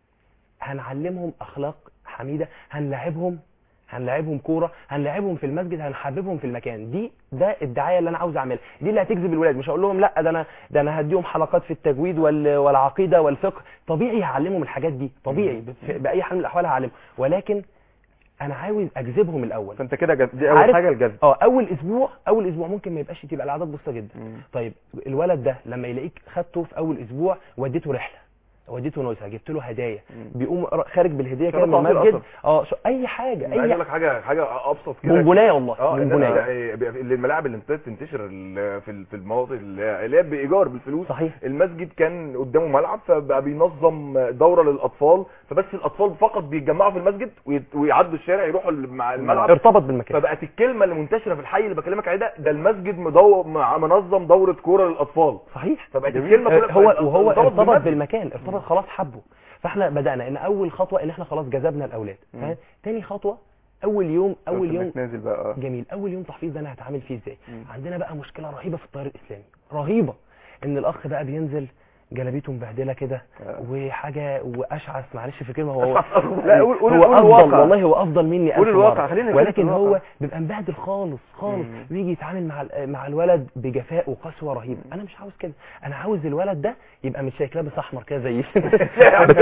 G: هنعلمهم اخلاق حميده هنلاعبهم هنلاعبهم كوره هنلاعبهم في المسجد هنحببهم في المكان دي ده الدعايه اللي انا عاوز اعملها دي اللي هتجذب الولاد مش هقول لهم لا ده انا ده انا هديهم حلقات في التجويد وال- والعقيده والفقه طبيعي هعلمهم الحاجات دي طبيعي ب- باي حال من الاحوال هعلمهم ولكن انا عاوز اجذبهم الاول
B: فانت كده جز... دي اول
G: عارف-
B: حاجه الجذب
G: اه اول اسبوع اول اسبوع ممكن ما يبقاش تبقى الاعداد بسيطه جدا
B: مم.
G: طيب الولد ده لما يلاقيك خدته في اول اسبوع وديته رحله وديته نزهه جبت له هدايا
B: مم.
G: بيقوم ر- خارج بالهديه كده
B: شرط
G: من
B: عصير
G: المسجد
B: قصب.
G: اه شو- اي حاجه
A: انا عايز اقول
G: اي
A: لك حاجه حاجه ابسط كده
G: بونبونايه والله
A: اه
G: بونبونايه
A: الناس- بيبقى في- الملاعب اللي ابتدت تنتشر ال- في ال- في المناطق اللي اللي هي بايجار بالفلوس
G: صحيح
A: المسجد كان قدامه ملعب فبقى بينظم دوره للاطفال فبس الاطفال فقط بيتجمعوا في المسجد ويت- ويعدوا الشارع يروحوا ال- مع الملعب
G: ارتبط بالمكان
A: فبقت الكلمه اللي منتشره في الحي اللي بكلمك عليه ده ده المسجد مدو... مع- منظم دوره كوره للاطفال
G: صحيح
A: فبقت
G: جميل.
A: الكلمه
G: آه،
A: كلها
G: هو
A: بقت
G: وهو
A: ارتبط
G: ارتبط
A: بالمسجد.
G: بالمكان ارتبط خلاص حبه فاحنا بدانا ان اول خطوه ان احنا خلاص جذبنا الاولاد
B: مم.
G: فاهم؟ تاني خطوه اول يوم اول
B: قلت
G: يوم
B: إنك نازل بقى آه.
G: جميل اول يوم تحفيظ ده انا هتعامل فيه ازاي
B: مم.
G: عندنا بقى مشكله رهيبه في التيار الاسلامي رهيبه ان الاخ بقى بينزل جلابيته مبهدله كده
B: آه.
G: وحاجه واشعث معلش في كلمه هو
B: لا قول قول
G: هو
B: قول
G: افضل
B: الواقع.
G: والله هو افضل مني
B: قول
G: ألف
B: الواقع،
G: مرة.
B: خلينا نتكلم
G: ولكن
B: في
G: هو
B: الواقع.
G: بيبقى مبهدل خالص خالص
B: مم.
G: ويجي يتعامل مع ال- مع الولد بجفاء وقسوه رهيبه انا مش عاوز كده انا عاوز الولد ده يبقى مش شايف لابس احمر كده زي
A: بس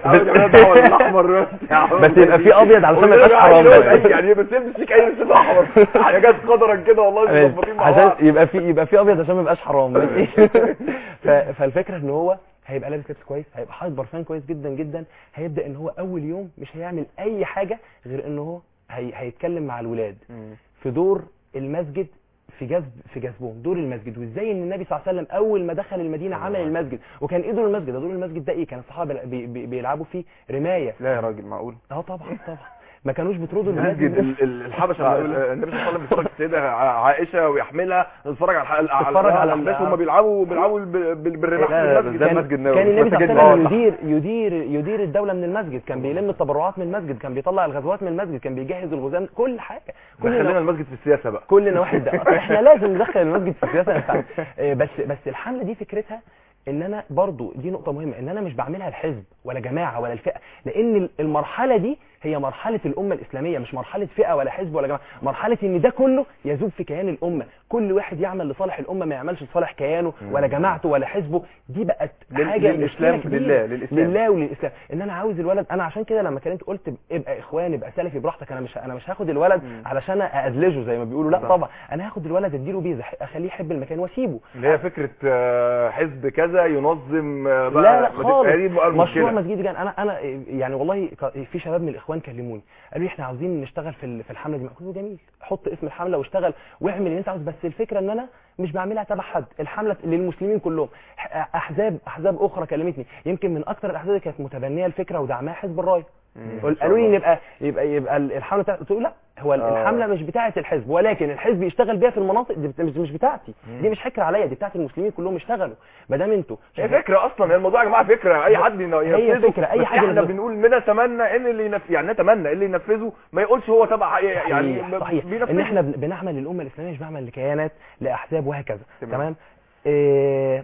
A: الاحمر
G: بس يبقى في ابيض علشان ما يبقاش حرام بس.
A: يعني بس البس فيك اي لبس احمر حاجات قدرا كده والله مظبطين مع
G: عشان
A: بعض
G: يبقى في يبقى في ابيض عشان ما يبقاش حرام ماشي ف- فالفكره ان هو هيبقى لابس لبس كويس هيبقى حاطط برفان كويس جدا جدا هيبدا ان هو اول يوم مش هيعمل اي حاجه غير ان هو هي هيتكلم مع الولاد
B: مم.
G: في دور المسجد في جذب في جذبهم دور المسجد وازاي ان النبي صلى الله عليه وسلم اول ما دخل المدينه عمل المسجد وكان ايه دور المسجد ده دور المسجد ده ايه كان الصحابه بي- بي- بيلعبوا فيه رمايه
B: لا يا راجل معقول
G: اه طبعا طبعا ما كانوش بيطردوا الولاد
A: مسجد ال- ال- الحبشه النبي صلى الله عليه وسلم بيتفرج السيده ع- عائشه ويحملها نتفرج على الح- على
G: تتفرج على-
A: الاحداث وهم بيلعبوا بيلعبوا بال- بال- بالرماح
B: لا،
A: في
B: لا،
A: المسجد
B: ده
G: كان,
B: المسجد النبوي.
G: كان النبي صلى الله عليه وسلم
B: مسجد
G: يدير يدير يدير الدوله من المسجد كان بيلم التبرعات من المسجد كان بيطلع الغزوات من المسجد كان بيجهز الغزاة كل حاجه كل
A: خلينا
G: نوع-
A: المسجد في السياسه بقى
G: كل نواحي الد- أصل احنا لازم ندخل المسجد في السياسه ينفع. آه، بس بس الحمله دي فكرتها ان انا برضو دي نقطه مهمه ان انا مش بعملها الحزب ولا جماعه ولا الفئه لان ال- المرحله دي هي مرحله الامه الاسلاميه مش مرحله فئه ولا حزب ولا جماعه مرحله ان ده كله يذوب في كيان الامه كل واحد يعمل لصالح الامه ما يعملش لصالح كيانه ولا جماعته ولا حزبه دي بقت
B: لل-
G: حاجه
B: للإسلام،
G: مشكلة كبيرة.
B: لله، للإسلام.
G: لله وللاسلام ان انا عاوز الولد انا عشان كده لما كلمت قلت ابقى اخوان ابقى سلفي براحتك انا مش انا مش هاخد الولد علشان اادلجه زي ما بيقولوا لا
B: صح.
G: طبعا انا هاخد الولد اديله بيزه اخليه يحب المكان واسيبه
A: اللي هي فكره آه، حزب كذا ينظم آه، بقى
G: لا لا
A: ما
G: خالص
A: تبقى دي بقى
G: مشروع
A: المشكله
G: مسجد جان انا انا يعني والله ك- في شباب من الاخوان كلموني قالوا لي احنا عاوزين نشتغل في ال- في الحمله دي قلت له جميل حط اسم الحمله واشتغل واعمل اللي انت عاوز بس الفكره ان انا مش بعملها تبع حد الحمله للمسلمين كلهم ح- احزاب احزاب اخرى كلمتني يمكن من اكتر الاحزاب اللي كانت متبنيه الفكره ودعمها حزب الرايه قل- قالوا لي يبقى يبقى يبقى الحمله بتاعت قلت له لا هو
A: آه.
G: الحمله مش بتاعه الحزب ولكن الحزب يشتغل بيها في المناطق دي بت- مش مش بتاعتي دي مش حكر عليا دي بتاعت المسلمين كلهم اشتغلوا ما دام انتوا
A: هي فكره اصلا هي الموضوع يا جماعه فكره اي حد ين-
G: هي
A: ينفذه
G: فكرة، أي
A: بس
G: حاجة
A: احنا
G: ينفذه.
A: بنقول نتمنى ان اللي ينف... يعني نتمنى اللي ينفذه ما يقولش هو تبع يعني
G: صحيح, صحيح.
A: بينفذه.
G: ان احنا بن- بنعمل للامه الاسلاميه مش بعمل لكيانات لاحزاب وهكذا
B: تمام.
G: تمام إيه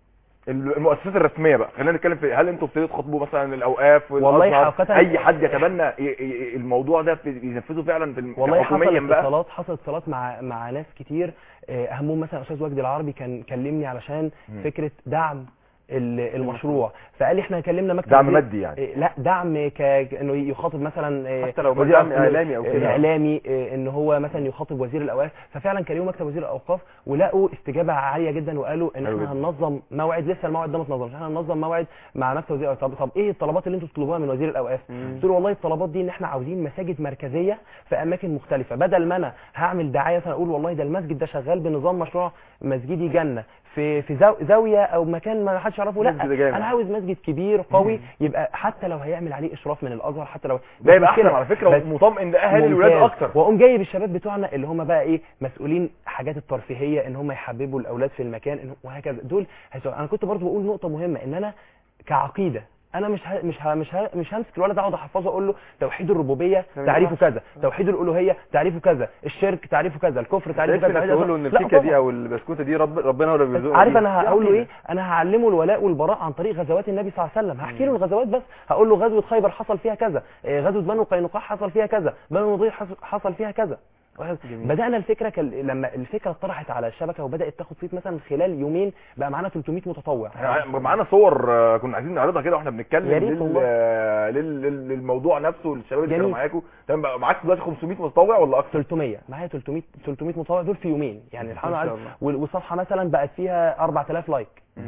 A: المؤسسات الرسميه بقى خلينا نتكلم في هل انتوا ابتديتوا تخاطبوا مثلا الاوقاف
G: والله
A: والأزهر؟
G: حقيقة
A: اي حد يتبنى ي- ي- الموضوع ده في- ينفذه فعلا في الم-
G: والله
A: حكوميا
G: حصلت
A: بقى
G: اتصالات حصلت اتصالات مع مع ناس كتير آه، اهمهم مثلا استاذ وجدي العربي كان كلمني علشان فكره دعم ال- المشروع فقال لي احنا كلمنا مكتب
A: دعم
G: وزير-
A: مادي يعني.
G: إيه، لا دعم ك ك- انه يخاطب مثلا إيه،
B: حتى لو
G: وزير
B: دعم
G: الأوقاف-
B: إعلامي أو
G: إيه،
B: كده.
G: اعلامي إيه، ان هو مثلا يخاطب وزير الاوقاف ففعلا كلموا مكتب وزير الاوقاف ولقوا استجابه عاليه جدا وقالوا ان
A: حلو
G: احنا
A: جدا.
G: هننظم موعد لسه الموعد ده ما اتنظمش احنا هننظم موعد مع مكتب وزير الاوقاف طب, طب ايه الطلبات اللي انتوا تطلبوها من وزير الاوقاف قلت له والله الطلبات دي ان احنا عاوزين مساجد مركزيه في اماكن مختلفه بدل ما انا هعمل دعايه مثلا اقول والله ده المسجد ده شغال بنظام مشروع مسجدي جنه في في زاو- زاويه او مكان ما حدش يعرفه لا
B: مسجد جامع.
G: انا عاوز مسجد كبير قوي يبقى حتى لو هيعمل عليه اشراف من الازهر حتى لو
A: ده يبقى
G: مش مشكلة.
A: احسن على فكره
G: بس
A: ومطمئن لاهالي الولاد
G: ممتاز.
A: اكتر
G: واقوم جايب الشباب بتوعنا اللي هم بقى ايه مسؤولين حاجات الترفيهيه ان هم يحببوا الاولاد في المكان إن وهكذا دول هيسوا- انا كنت برضو بقول نقطه مهمه ان انا كعقيده انا مش ه... مش ه... مش ه... مش همسك الولد اقعد احفظه اقول له توحيد الربوبيه
B: ما
G: تعريفه
B: ينفعش.
G: كذا توحيد الالوهيه تعريفه كذا الشرك تعريفه كذا الكفر تعريفه
B: يكفي
G: كذا
B: انك تقول له ان
G: لا
B: الكيكه
G: طبعاً.
B: دي او البسكوته دي رب ربنا هو اللي بيرزقه
G: عارف
B: بيها.
G: انا
B: دي
G: هقول له
B: عقيدة.
G: ايه انا هعلمه الولاء والبراء عن طريق غزوات النبي صلى الله عليه وسلم هحكي له الغزوات بس هقول له غزوه خيبر حصل فيها كذا إيه، غزوه بنو قينقاع حصل فيها كذا بنو نضير حصل- حصل فيها كذا وهكذا.
B: جميل.
G: بدانا الفكره كال... لما الفكره اتطرحت على الشبكه وبدات تاخد صيت مثلا خلال يومين بقى معانا 300 متطوع
A: احنا معانا صور آه، كنا عايزين نعرضها كده واحنا بنتكلم
G: يا ريت
A: لل...
G: والله.
A: آه، لل... لل- للموضوع نفسه للشباب اللي كانوا
G: جميل.
A: معاكم تمام بقى معاك دلوقتي 500 متطوع ولا اكتر
G: 300 معايا 300 300 متطوع دول في يومين يعني الحمد
B: ما شاء
G: لله
B: الله.
G: وال- والصفحه مثلا بقت فيها 4000 لايك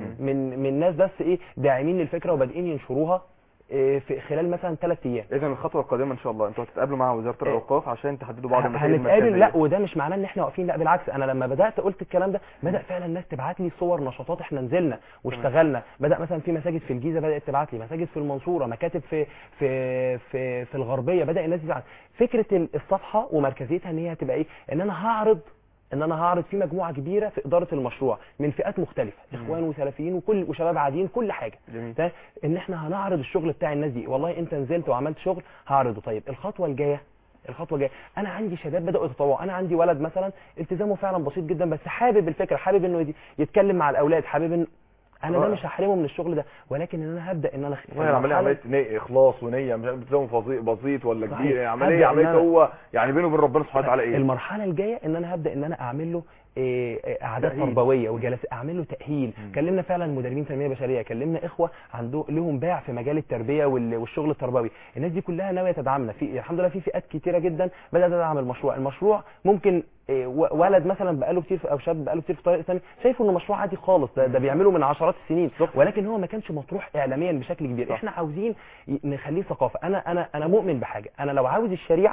G: من من ناس بس ايه داعمين للفكره وبادئين ينشروها إيه، في خلال مثلا ثلاث ايام
B: اذا الخطوه القادمه ان شاء الله انتوا هتتقابلوا مع وزاره
G: إيه.
B: الاوقاف عشان تحددوا بعض المسائل
G: هنتقابل
B: المركزية.
G: لا وده مش معناه ان احنا واقفين لا بالعكس انا لما بدات قلت الكلام ده بدا فعلا الناس تبعت لي صور نشاطات احنا نزلنا واشتغلنا بدا مثلا في مساجد في الجيزه بدات تبعت لي مساجد في المنصوره مكاتب في في في في الغربيه بدا الناس تبعت فكره ال- الصفحه ومركزيتها ان هي هتبقى ايه ان انا هعرض ان انا هعرض في مجموعه كبيره في اداره المشروع من فئات مختلفه اخوان وسلفيين وكل وشباب عاديين كل حاجه
B: جميل.
G: ده ان احنا هنعرض الشغل بتاع الناس دي والله انت نزلت وعملت شغل هعرضه طيب الخطوه الجايه الخطوه الجايه انا عندي شباب بداوا يتطوعوا انا عندي ولد مثلا التزامه فعلا بسيط جدا بس حابب الفكره حابب انه يدي- يتكلم مع الاولاد حابب ان انا ده
A: رائع.
G: مش هحرمه من الشغل ده ولكن ان انا هبدا ان انا في
A: والله العمليه
G: المرحلة-
A: عمليه نية اخلاص ونيه مش التزام بسيط بسيط ولا
G: صحيح.
A: كبير يعني
G: هبدأ
A: عمليه
G: إن
A: عمليه
G: أنا-
A: هو يعني بينه وبين ربنا سبحانه وتعالى ايه
G: المرحله الجايه ان انا هبدا ان انا اعمل له إيه، إيه، قعدات
B: تأهيل.
G: تربويه وجلسات اعمل له تاهيل كلمنا فعلا مدربين تنميه بشريه كلمنا اخوه عنده لهم باع في مجال التربيه وال- والشغل التربوي الناس دي كلها ناويه تدعمنا في الحمد لله في فئات كتيره جدا بدات تدعم المشروع المشروع ممكن إيه، و- ولد مثلا بقاله كتير في- او شاب بقاله كتير في الطريق الاسلامي شايفه انه مشروع عادي خالص ده, ده بيعمله من عشرات السنين ولكن هو ما كانش مطروح اعلاميا بشكل كبير احنا عاوزين ي- نخليه ثقافه انا انا انا مؤمن بحاجه انا لو عاوز الشريعه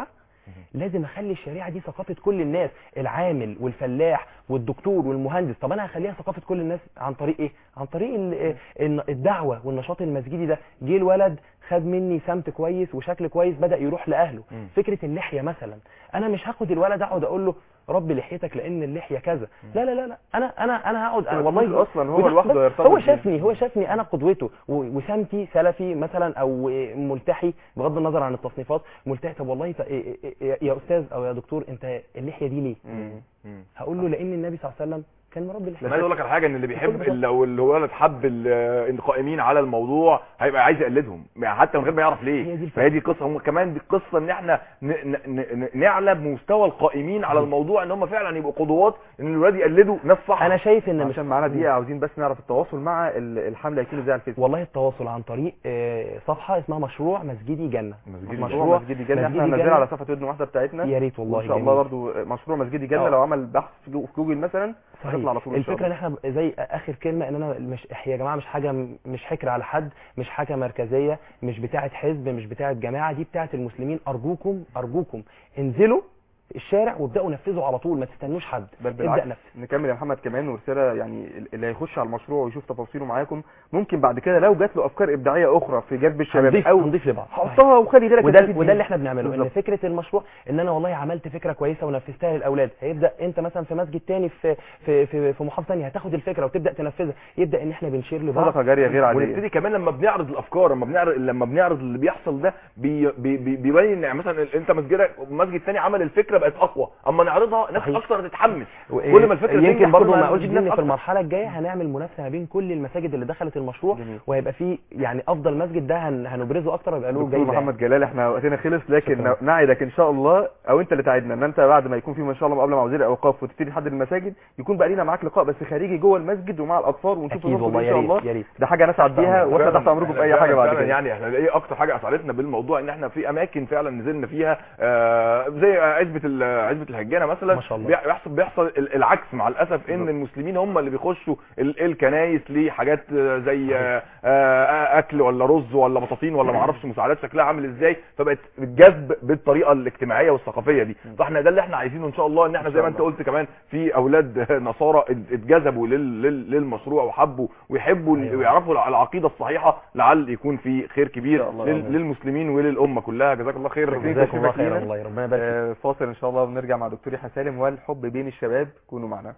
G: لازم اخلي الشريعه دي ثقافه كل الناس العامل والفلاح والدكتور والمهندس طب انا هخليها ثقافه كل الناس عن طريق ايه عن طريق ال- ال- الدعوه والنشاط المسجدي ده جه الولد خد مني سمت كويس وشكل كويس بدا يروح لاهله
B: مم.
G: فكره اللحيه مثلا انا مش هاخد الولد اقعد اقول له ربي لحيتك لان اللحيه كذا لا لا لا لا انا انا انا هقعد
B: ما
G: والله
B: تقولش أصلاً هو
G: وده-
B: لوحده
G: بس
B: يرتبط
G: هو
B: بيه.
G: شافني هو شافني انا قدوته و- وسمتي سلفي مثلا او ملتحي بغض النظر عن التصنيفات ملتحي طب والله ط- إيه- إيه- إيه- يا استاذ او يا دكتور انت اللحيه دي ليه
B: مم.
G: هقول له لان النبي صلى الله عليه وسلم كان مربي
A: بس
G: اللحيه
A: عايز اقول لك على حاجه ان اللي بيحب
G: بالظبط.
A: لو الولد حب ال- القائمين على الموضوع هيبقى عايز يقلدهم يعني حتى من غير ما يعرف ليه
G: هي دي الفكرة.
A: فهي دي قصه هم كمان دي قصه ان احنا ن- ن- ن- نعلى بمستوى القائمين على الموضوع ان هم فعلا يبقوا قدوات ان الولاد يقلدوا ناس صح
G: انا شايف ان مش
B: عشان معانا دقيقه عاوزين بس نعرف التواصل مع ال- الحمله هيكون ازاي على الفيسبوك
G: والله التواصل عن طريق آه، صفحه اسمها مشروع مسجدي جنه
B: مشروع مسجدي جنة احنا هننزلها على صفحه ودن واحده بتاعتنا
G: يا ريت والله
B: وان شاء
G: جميل.
B: الله برضو مشروع مسجدي جنة
G: آه.
B: لو عمل بحث في جو- في جوجل مثلا هيطلع على طول ان شاء
G: الفكره ان
B: الله
G: احنا ب- زي اخر كلمه ان انا مش يا جماعه مش حاجه م- مش حكر على حد مش حاجه مركزيه مش بتاعه حزب مش بتاعه جماعه دي بتاعه المسلمين ارجوكم ارجوكم انزلوا الشارع وابداوا نفذوا على طول ما تستنوش حد
B: بل
G: ابدا
B: بالعكس
G: نفذ
B: نكمل يا محمد كمان ورساله يعني اللي هيخش على المشروع ويشوف تفاصيله معاكم ممكن بعد كده لو جات له افكار ابداعيه اخرى في جذب الشباب
G: هنضيف
B: او
G: هنضيف لبعض
B: حطها وخلي بالك
G: وده
B: هتفيد
G: وده
B: مين.
G: اللي احنا بنعمله ان
B: بالظبط.
G: فكره المشروع ان انا والله عملت فكره كويسه ونفذتها للاولاد هيبدا انت مثلا في مسجد تاني في في في, في محافظه ثانيه هتاخد الفكره وتبدا تنفذها يبدا ان احنا بنشير لبعض
B: صدقه جاريه غير عاديه
A: ونبتدي كمان لما بنعرض الافكار لما بنعرض لما بنعرض اللي بيحصل ده بي بي بي بيبين يعني مثلا انت مسجدك مسجد تاني عمل الفكره بقت اقوى اما نعرضها ناس
G: صحيح.
A: اكثر تتحمس
G: وإيه،
A: كل ما الفكره
G: يمكن
A: تنجح،
G: برضه
A: كل
G: ما
A: ما
G: اقولش
A: تجيب
G: ان
A: ناس
G: في
A: أكتر.
G: المرحله الجايه هنعمل منافسه ما بين كل المساجد اللي دخلت المشروع
B: جميل.
G: وهيبقى في يعني افضل مسجد ده هن هنبرزه اكتر ويبقى له
B: دكتور
G: جايزه
B: محمد جلال احنا وقتنا خلص لكن
G: شكراً.
B: نعدك ان شاء الله او انت اللي تعدنا ان انت بعد ما يكون في ما شاء الله مقابله مع وزير الاوقاف وتبتدي تحدد المساجد يكون بقى لينا معاك لقاء بس خارجي جوه المسجد ومع الاطفال ونشوف
G: اكيد
B: النقطة دي
G: والله
B: ان
G: يا
B: شاء
G: ريت
B: الله
G: يا ريت
B: ده حاجه نسعد بيها واحنا
A: فعلاً-
B: تحت امركم في اي
A: فعلاً-
B: حاجه بعد
A: فعلاً
B: كده
A: يعني احنا ايه اكتر حاجه اسعدتنا بالموضوع ان احنا في اماكن فعلا نزلنا فيها آه زي عزبه ال- عزبه الهجانه مثلا
G: ما شاء الله.
A: بيحصل بيحصل ال- العكس مع الاسف ان المسلمين هم اللي بيخشوا ال- الكنايس لحاجات آه، زي آه، آه، اكل ولا رز ولا بطاطين ولا ما اعرفش مساعدات شكلها عامل ازاي فبقت الجذب بالطريقه الاجتماعيه والثقافيه دي فاحنا ده اللي احنا عايزينه ان شاء الله ان احنا زي ما انت قلت كمان في اولاد نصارى ات- اتجذبوا لل- لل- للمشروع وحبوا ويحبوا ال-
G: أيوة.
A: ويعرفوا العقيده الصحيحه لعل يكون في خير كبير
B: إن شاء الله.
A: لل- للمسلمين وللامه كلها جزاك الله خير
G: جزاكم الله خيرا
B: لينا.
G: والله ربنا يبارك فيك.
B: آه، فاصل ان شاء الله ونرجع مع دكتور يحيى سالم والحب بين الشباب كونوا معنا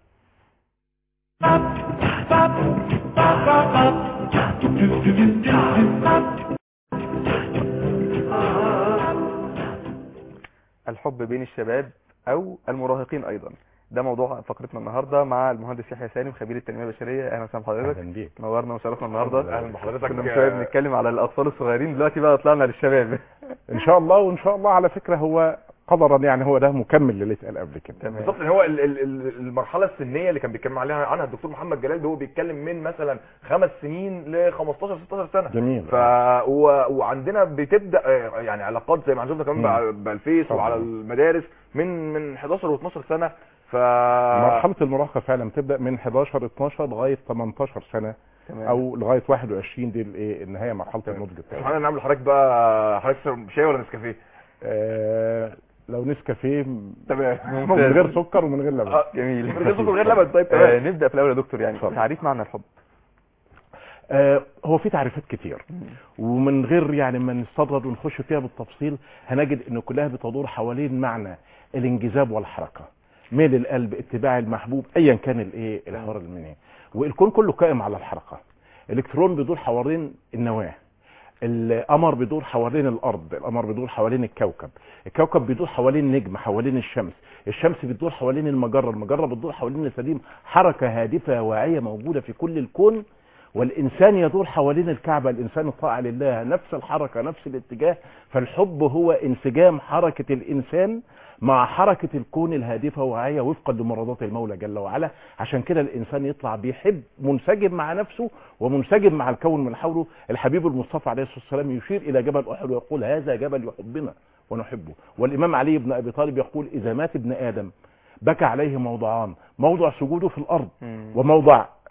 B: الحب بين الشباب او المراهقين ايضا ده موضوع فقرتنا النهارده مع المهندس يحيى سالم خبير التنميه البشريه اهلا وسهلا بحضرتك
H: اهلا بيك
B: نورنا وشرفنا النهارده
A: اهلا بحضرتك
B: كنا من شويه بنتكلم على الاطفال الصغيرين دلوقتي بقى طلعنا للشباب
H: ان شاء الله وان شاء الله على فكره هو قدرا يعني هو ده مكمل للي اتقال قبل كده
B: تمام
A: بالظبط ان هو ال- ال- ال- المرحله السنيه اللي كان بيتكلم عليها عنها الدكتور محمد جلال ده هو بيتكلم من مثلا خمس سنين ل 15 16 سنه
H: جميل
A: ف و... وعندنا بتبدا آه، يعني علاقات زي ما هنشوفها كمان
H: مم.
A: بع- بالفيس
H: طبعاً.
A: وعلى المدارس من من 11 و12 سنه ف
H: مرحله المراهقه فعلا بتبدا من 11 12 لغايه 18 سنه
B: تمام
H: او لغايه 21 دي الايه النهايه مرحله النضج بتاعتها
A: احنا نعمل لحضرتك بقى حضرتك تشرب شاي ولا نسكافيه
H: آه لو نسكافيه م-
A: تمام
H: من غير سكر ومن غير لبن
A: آه،
B: جميل
A: من غير سكر غير لبن طيب
B: آه
A: تمام
B: نبدا في الاول يا دكتور يعني
H: اتفضل.
B: تعريف معنى الحب
H: آه هو في تعريفات كتير ومن غير يعني ما نستطرد ونخش فيها بالتفصيل هنجد ان كلها بتدور حوالين معنى الانجذاب والحركه ميل القلب اتباع المحبوب ايا كان الايه الحوار المني والكون كله قائم على الحركه الالكترون بيدور حوالين النواه القمر بيدور حوالين الارض القمر بيدور حوالين الكوكب الكوكب بيدور حوالين نجم حوالين الشمس الشمس بتدور حوالين المجره المجره بتدور حوالين السديم حركه هادفه واعيه موجوده في كل الكون والانسان يدور حوالين الكعبه الانسان الطاعه لله نفس الحركه نفس الاتجاه فالحب هو انسجام حركه الانسان مع حركه الكون الهادفه واعيه وفقا لمرادات المولى جل وعلا عشان كده الانسان يطلع بيحب منسجم مع نفسه ومنسجم مع الكون من حوله الحبيب المصطفى عليه الصلاه والسلام يشير الى جبل احد ويقول هذا جبل يحبنا ونحبه والامام علي بن ابي طالب يقول اذا مات ابن ادم بكى عليه موضعان موضع سجوده في الارض وموضع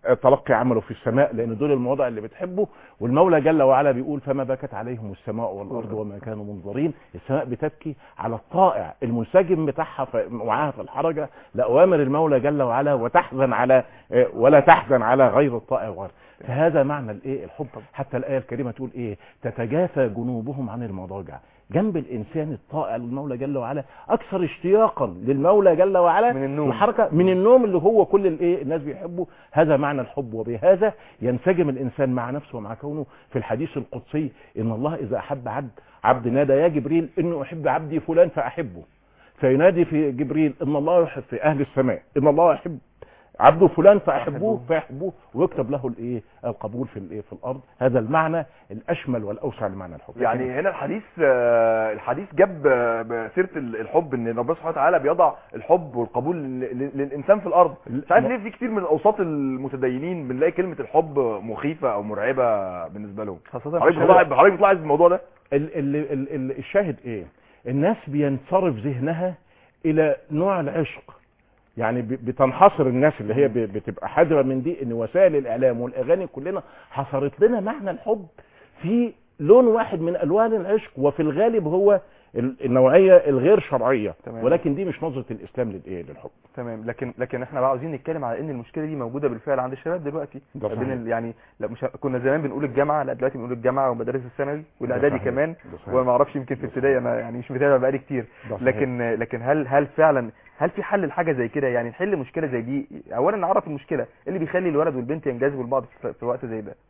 H: تلقي عمله في السماء لان دول المواضع اللي بتحبه والمولى جل وعلا بيقول فما بكت عليهم السماء والارض وما كانوا منظرين السماء بتبكي على الطائع المنسجم بتاعها في- معاها في الحركه لاوامر المولى جل وعلا وتحزن على آه، ولا تحزن على غير الطائع وغيره فهذا معنى الايه الحب حتى الايه الكريمه تقول ايه تتجافى جنوبهم عن المضاجع جنب الانسان الطائع للمولى جل وعلا اكثر اشتياقا للمولى جل وعلا
B: من النوم.
H: الحركه من النوم اللي هو كل الايه الناس بيحبوا هذا معنى الحب وبهذا ينسجم الانسان مع نفسه ومع كونه في الحديث القدسي ان الله اذا احب عبد عبد نادى يا جبريل انه احب عبدي فلان فاحبه فينادي في جبريل ان الله يحب في اهل السماء ان الله يحب عبده فلان فاحبوه فيحبوه ويكتب له الايه القبول في الايه في الارض هذا المعنى الاشمل والاوسع لمعنى الحب
A: يعني هنا الحديث آه، الحديث جاب آه، بسيره ال- الحب ان ربنا سبحانه وتعالى بيضع الحب والقبول لل- لل- للانسان في الارض مش عارف ليه في كتير من اوساط المتدينين بنلاقي كلمه الحب مخيفه او مرعبه بالنسبه لهم
B: خاصة
A: حضرتك بتلاحظ حضرتك بتلاحظ الموضوع ده
H: ال ال ال ال الشاهد ايه الناس بينصرف ذهنها الى نوع العشق يعني ب- بتنحصر الناس اللي هي ب- بتبقى حذره من دي ان وسائل الاعلام والاغاني كلنا حصرت لنا معنى الحب في لون واحد من الوان العشق وفي الغالب هو ال- النوعيه الغير شرعيه
B: تمام.
H: ولكن دي مش نظره الاسلام للايه للحب
B: تمام لكن لكن احنا بقى عاوزين نتكلم على ان المشكله دي موجوده بالفعل عند الشباب دلوقتي
H: ده
B: بين
H: صحيح.
B: ال- يعني لا مش كنا زمان بنقول الجامعه لا دلوقتي بنقول الجامعه ومدارس الثانوي والاعدادي
H: صحيح.
B: كمان
H: ده صحيح.
B: وما اعرفش يمكن في ابتدائي انا يعني مش متابع بقالي كتير
H: ده صحيح.
B: لكن لكن هل هل فعلا هل في حل لحاجه زي كده يعني نحل مشكله زي دي اولا نعرف المشكله إيه اللي بيخلي الولد والبنت ينجذبوا لبعض في في وقت زي ده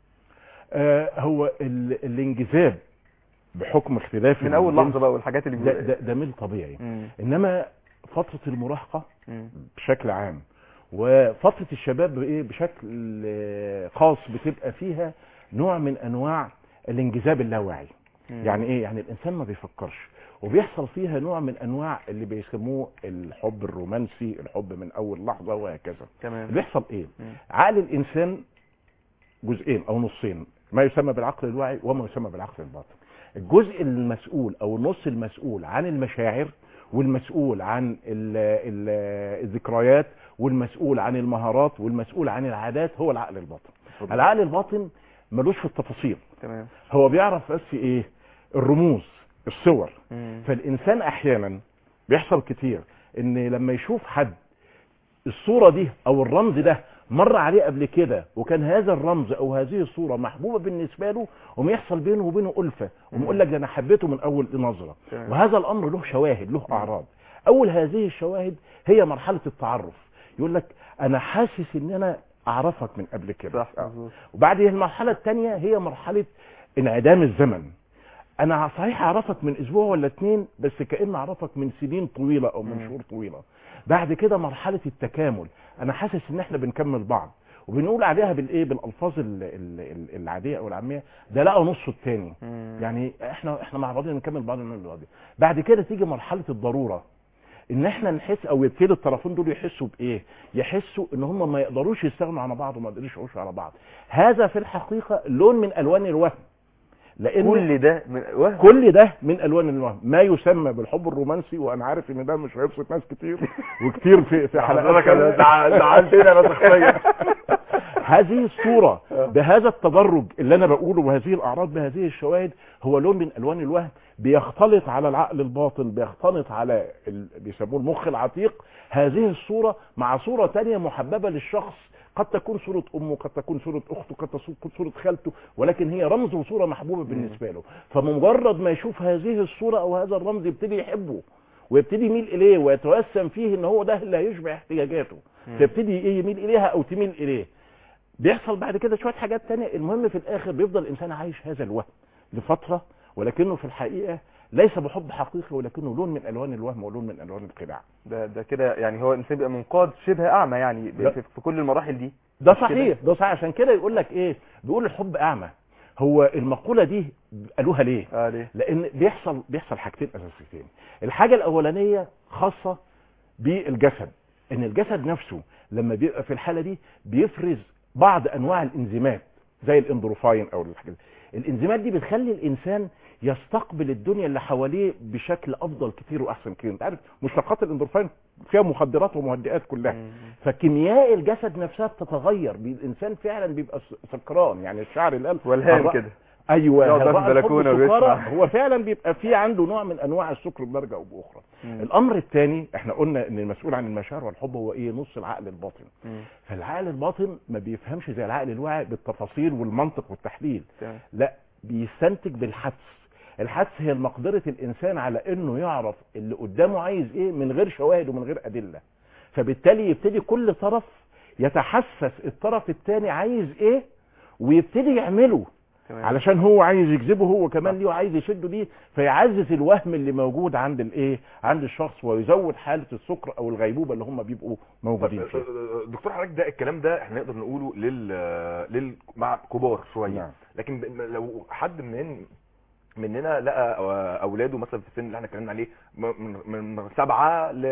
H: آه هو ال الانجذاب بحكم اختلاف
B: من اول
H: الجنس
B: لحظه بقى والحاجات اللي
H: ده,
B: بي-
H: ده, ده ميل طبيعي
B: مم.
H: انما فتره المراهقه
B: مم.
H: بشكل عام وفترة الشباب ايه بشكل آه، خاص بتبقى فيها نوع من انواع الانجذاب اللاواعي
B: مم.
H: يعني ايه يعني الانسان ما بيفكرش وبيحصل فيها نوع من انواع اللي بيسموه الحب الرومانسي الحب من اول لحظة وهكذا
B: تمام
H: بيحصل ايه
B: مم.
H: عقل الانسان جزئين او نصين ما يسمى بالعقل الواعي وما يسمى بالعقل الباطن الجزء المسؤول او النص المسؤول عن المشاعر والمسؤول عن ال ال الذكريات والمسؤول عن المهارات والمسؤول عن العادات هو العقل الباطن العقل الباطن ملوش في التفاصيل
B: تمام
H: هو بيعرف بس ايه الرموز الصور
B: مم.
H: فالانسان احيانا بيحصل كتير ان لما يشوف حد الصورة دي او الرمز ده مر عليه قبل كده وكان هذا الرمز او هذه الصورة محبوبة بالنسبة له وما يحصل بينه وبينه ألفة ويقول لك ده انا حبيته من اول نظرة
B: تمام.
H: وهذا الامر له شواهد له اعراض اول هذه الشواهد هي مرحلة التعرف يقول لك انا حاسس ان انا اعرفك من قبل كده
B: صح
H: آه.
B: مظبوط
H: وبعد المرحلة الثانية هي مرحلة انعدام الزمن انا صحيح اعرفك من اسبوع ولا اتنين بس كأن اعرفك من سنين طويلة او من
B: مم.
H: شهور طويلة بعد كده مرحلة التكامل انا حاسس ان احنا بنكمل بعض وبنقول عليها بالايه بالالفاظ ال- ال- ال- العاديه او العاميه ده لقى نصه الثاني
B: مم.
H: يعني احنا احنا مع بعضنا نكمل بعض من بعض بعد كده تيجي مرحله الضروره ان احنا نحس او يبتدي الطرفين دول يحسوا بايه يحسوا ان هم ما يقدروش يستغنوا عن بعض وما يقدروش يعيشوا على بعض هذا في الحقيقه لون من الوان الوهم لان
B: كل ده من وهم
H: كل ده من الوان الوهم ما يسمى بالحب الرومانسي وانا عارف ان ده مش هيبسط ناس كتير وكتير في في حلقات
A: حضرتك زع- زعلتني انا شخصيا
H: هذه الصورة بهذا التدرج اللي انا بقوله وهذه الاعراض بهذه الشواهد هو لون من الوان الوهم بيختلط على العقل الباطن بيختلط على ال... بيسموه المخ العتيق هذه الصورة مع صورة تانية محببة للشخص قد تكون صورة امه قد تكون صورة اخته قد تكون صورة خالته ولكن هي رمز وصورة محبوبة بالنسبة له فمجرد ما يشوف هذه الصورة او هذا الرمز يبتدي يحبه ويبتدي يميل اليه ويتوسم فيه ان هو ده اللي هيشبع احتياجاته فيبتدي ايه يميل اليها او تميل اليه بيحصل بعد كده شويه حاجات تانية المهم في الاخر بيفضل الانسان عايش هذا الوهم لفتره ولكنه في الحقيقه ليس بحب حقيقي ولكنه لون من الوان الوهم ولون من الوان الخداع
B: ده ده كده يعني هو الانسان بيبقى منقاد شبه اعمى يعني
H: لا.
B: في, في كل المراحل دي
H: ده
B: مش كده؟
H: صحيح ده صحيح عشان كده يقول لك ايه بيقول الحب اعمى هو المقوله دي قالوها ليه
B: اه ليه
H: لان بيحصل بيحصل حاجتين اساسيتين الحاجه الاولانيه خاصه بالجسد ان الجسد نفسه لما بيبقى في الحاله دي بيفرز بعض انواع الانزيمات زي الاندروفاين او الحاجات دي. الانزيمات دي بتخلي الانسان يستقبل الدنيا اللي حواليه بشكل افضل كتير واحسن كتير انت عارف مشتقات الاندورفين فيها مخدرات ومهدئات كلها فكيمياء الجسد نفسها بتتغير بي- الانسان فعلا بيبقى س- سكران يعني الشعر اللي قال
B: والهام
H: الرأ-
B: كده
H: ايوه
B: يقعد بقى في
H: هراء الحب
B: البلكونة
H: سكارى،
B: ويسمع.
H: هو فعلا بيبقى في عنده نوع من انواع السكر بدرجه او باخرى الامر الثاني احنا قلنا ان المسؤول عن المشاعر والحب هو ايه نص العقل الباطن فالعقل الباطن ما بيفهمش زي العقل الواعي بالتفاصيل والمنطق والتحليل
B: تمام.
H: لا بيستنتج بالحدس الحدس هي مقدرة الإنسان على إنه يعرف اللي قدامه عايز إيه من غير شواهد ومن غير أدلة فبالتالي يبتدي كل طرف يتحسس الطرف الثاني عايز إيه ويبتدي يعمله
B: تمام.
H: علشان هو عايز يجذبه هو كمان ليه وعايز يشده ليه فيعزز الوهم اللي موجود عند الايه عند الشخص ويزود حاله السكر او الغيبوبه اللي هم بيبقوا موجودين فيها
F: دكتور حضرتك ده الكلام ده احنا نقدر نقوله لل لل مع كبار شويه
H: نعم.
F: لكن ب- لو حد من مننا لقى اولاده مثلا في السن اللي احنا اتكلمنا عليه م- من من 7 ل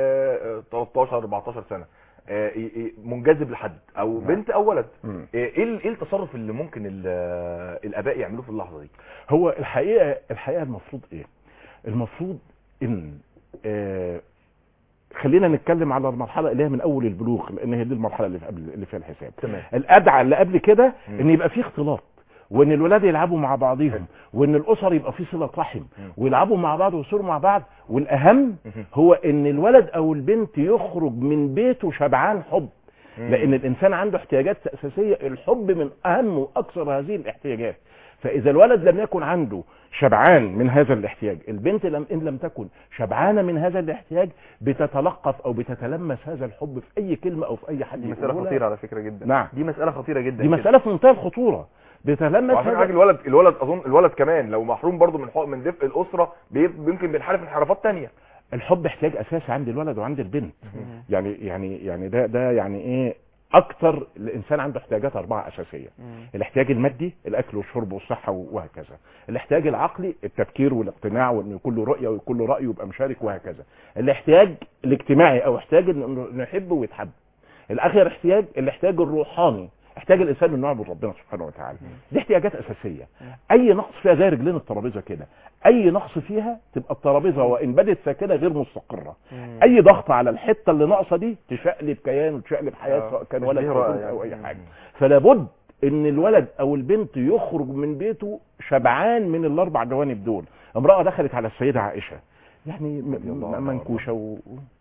F: 13 14 سنه آه، ي- ي- منجذب لحد او
H: نعم.
F: بنت او ولد
H: مم.
F: آه، ايه ال- ايه التصرف اللي ممكن ال- الاباء يعملوه في اللحظه دي
H: هو الحقيقه الحقيقه المفروض ايه المفروض ان آه خلينا نتكلم على المرحله اللي هي من اول البلوغ لان هي دي المرحله اللي في قبل اللي فيها الحساب
F: تمام
H: الادعى اللي قبل كده
F: مم.
H: ان يبقى في اختلاط وان الولاد يلعبوا مع بعضهم وان الاسر يبقى في صله رحم ويلعبوا مع بعض ويصوروا مع بعض والاهم
F: مم.
H: هو ان الولد او البنت يخرج من بيته شبعان حب لان الانسان عنده احتياجات اساسيه الحب من اهم واكثر هذه الاحتياجات فاذا الولد لم يكن عنده شبعان من هذا الاحتياج البنت لم ان لم تكن شبعانه من هذا الاحتياج بتتلقف او بتتلمس هذا الحب في اي كلمه او في اي حد
B: دي مسألة
H: يقوله لها.
B: خطيرة على فكرة جدا
H: نعم.
B: دي مسألة خطيرة جدا
H: دي
B: كده.
H: مساله في منتهى الخطوره بتتلمس
F: وعشان حاجه
H: هذا
F: الولد الولد اظن الولد كمان لو محروم برضه من حق من دفء الاسره بي- يمكن بينحرف انحرافات تانية
H: الحب احتياج اساسي عند الولد وعند البنت يعني يعني يعني ده ده يعني ايه اكتر الانسان عنده احتياجات اربعه اساسيه الاحتياج المادي الاكل والشرب والصحه وهكذا الاحتياج العقلي التفكير والاقتناع وانه يكون له رؤيه ويكون له راي ويبقى مشارك وهكذا الاحتياج الاجتماعي او احتياج انه إنه يحب ويتحب الاخر احتياج الاحتياج الروحاني احتياج الانسان انه يعبد ربنا سبحانه وتعالى دي احتياجات اساسيه اي نقص فيها زي رجلين الترابيزه كده اي نقص فيها تبقى الترابيزه وان بدت ساكنه غير مستقره اي ضغط على الحته اللي ناقصه دي تشقلب كيان وتشقلب حياه
B: آه.
H: سواء كان
B: مش
H: ولد
B: ليه
H: او
B: رأي
H: بنت
B: يعني.
H: او اي حاجه فلا بد ان الولد او البنت يخرج من بيته شبعان من الاربع جوانب دول امراه دخلت على السيده عائشه يعني م-
F: الله
H: م-
F: عنها
H: منكوشه و...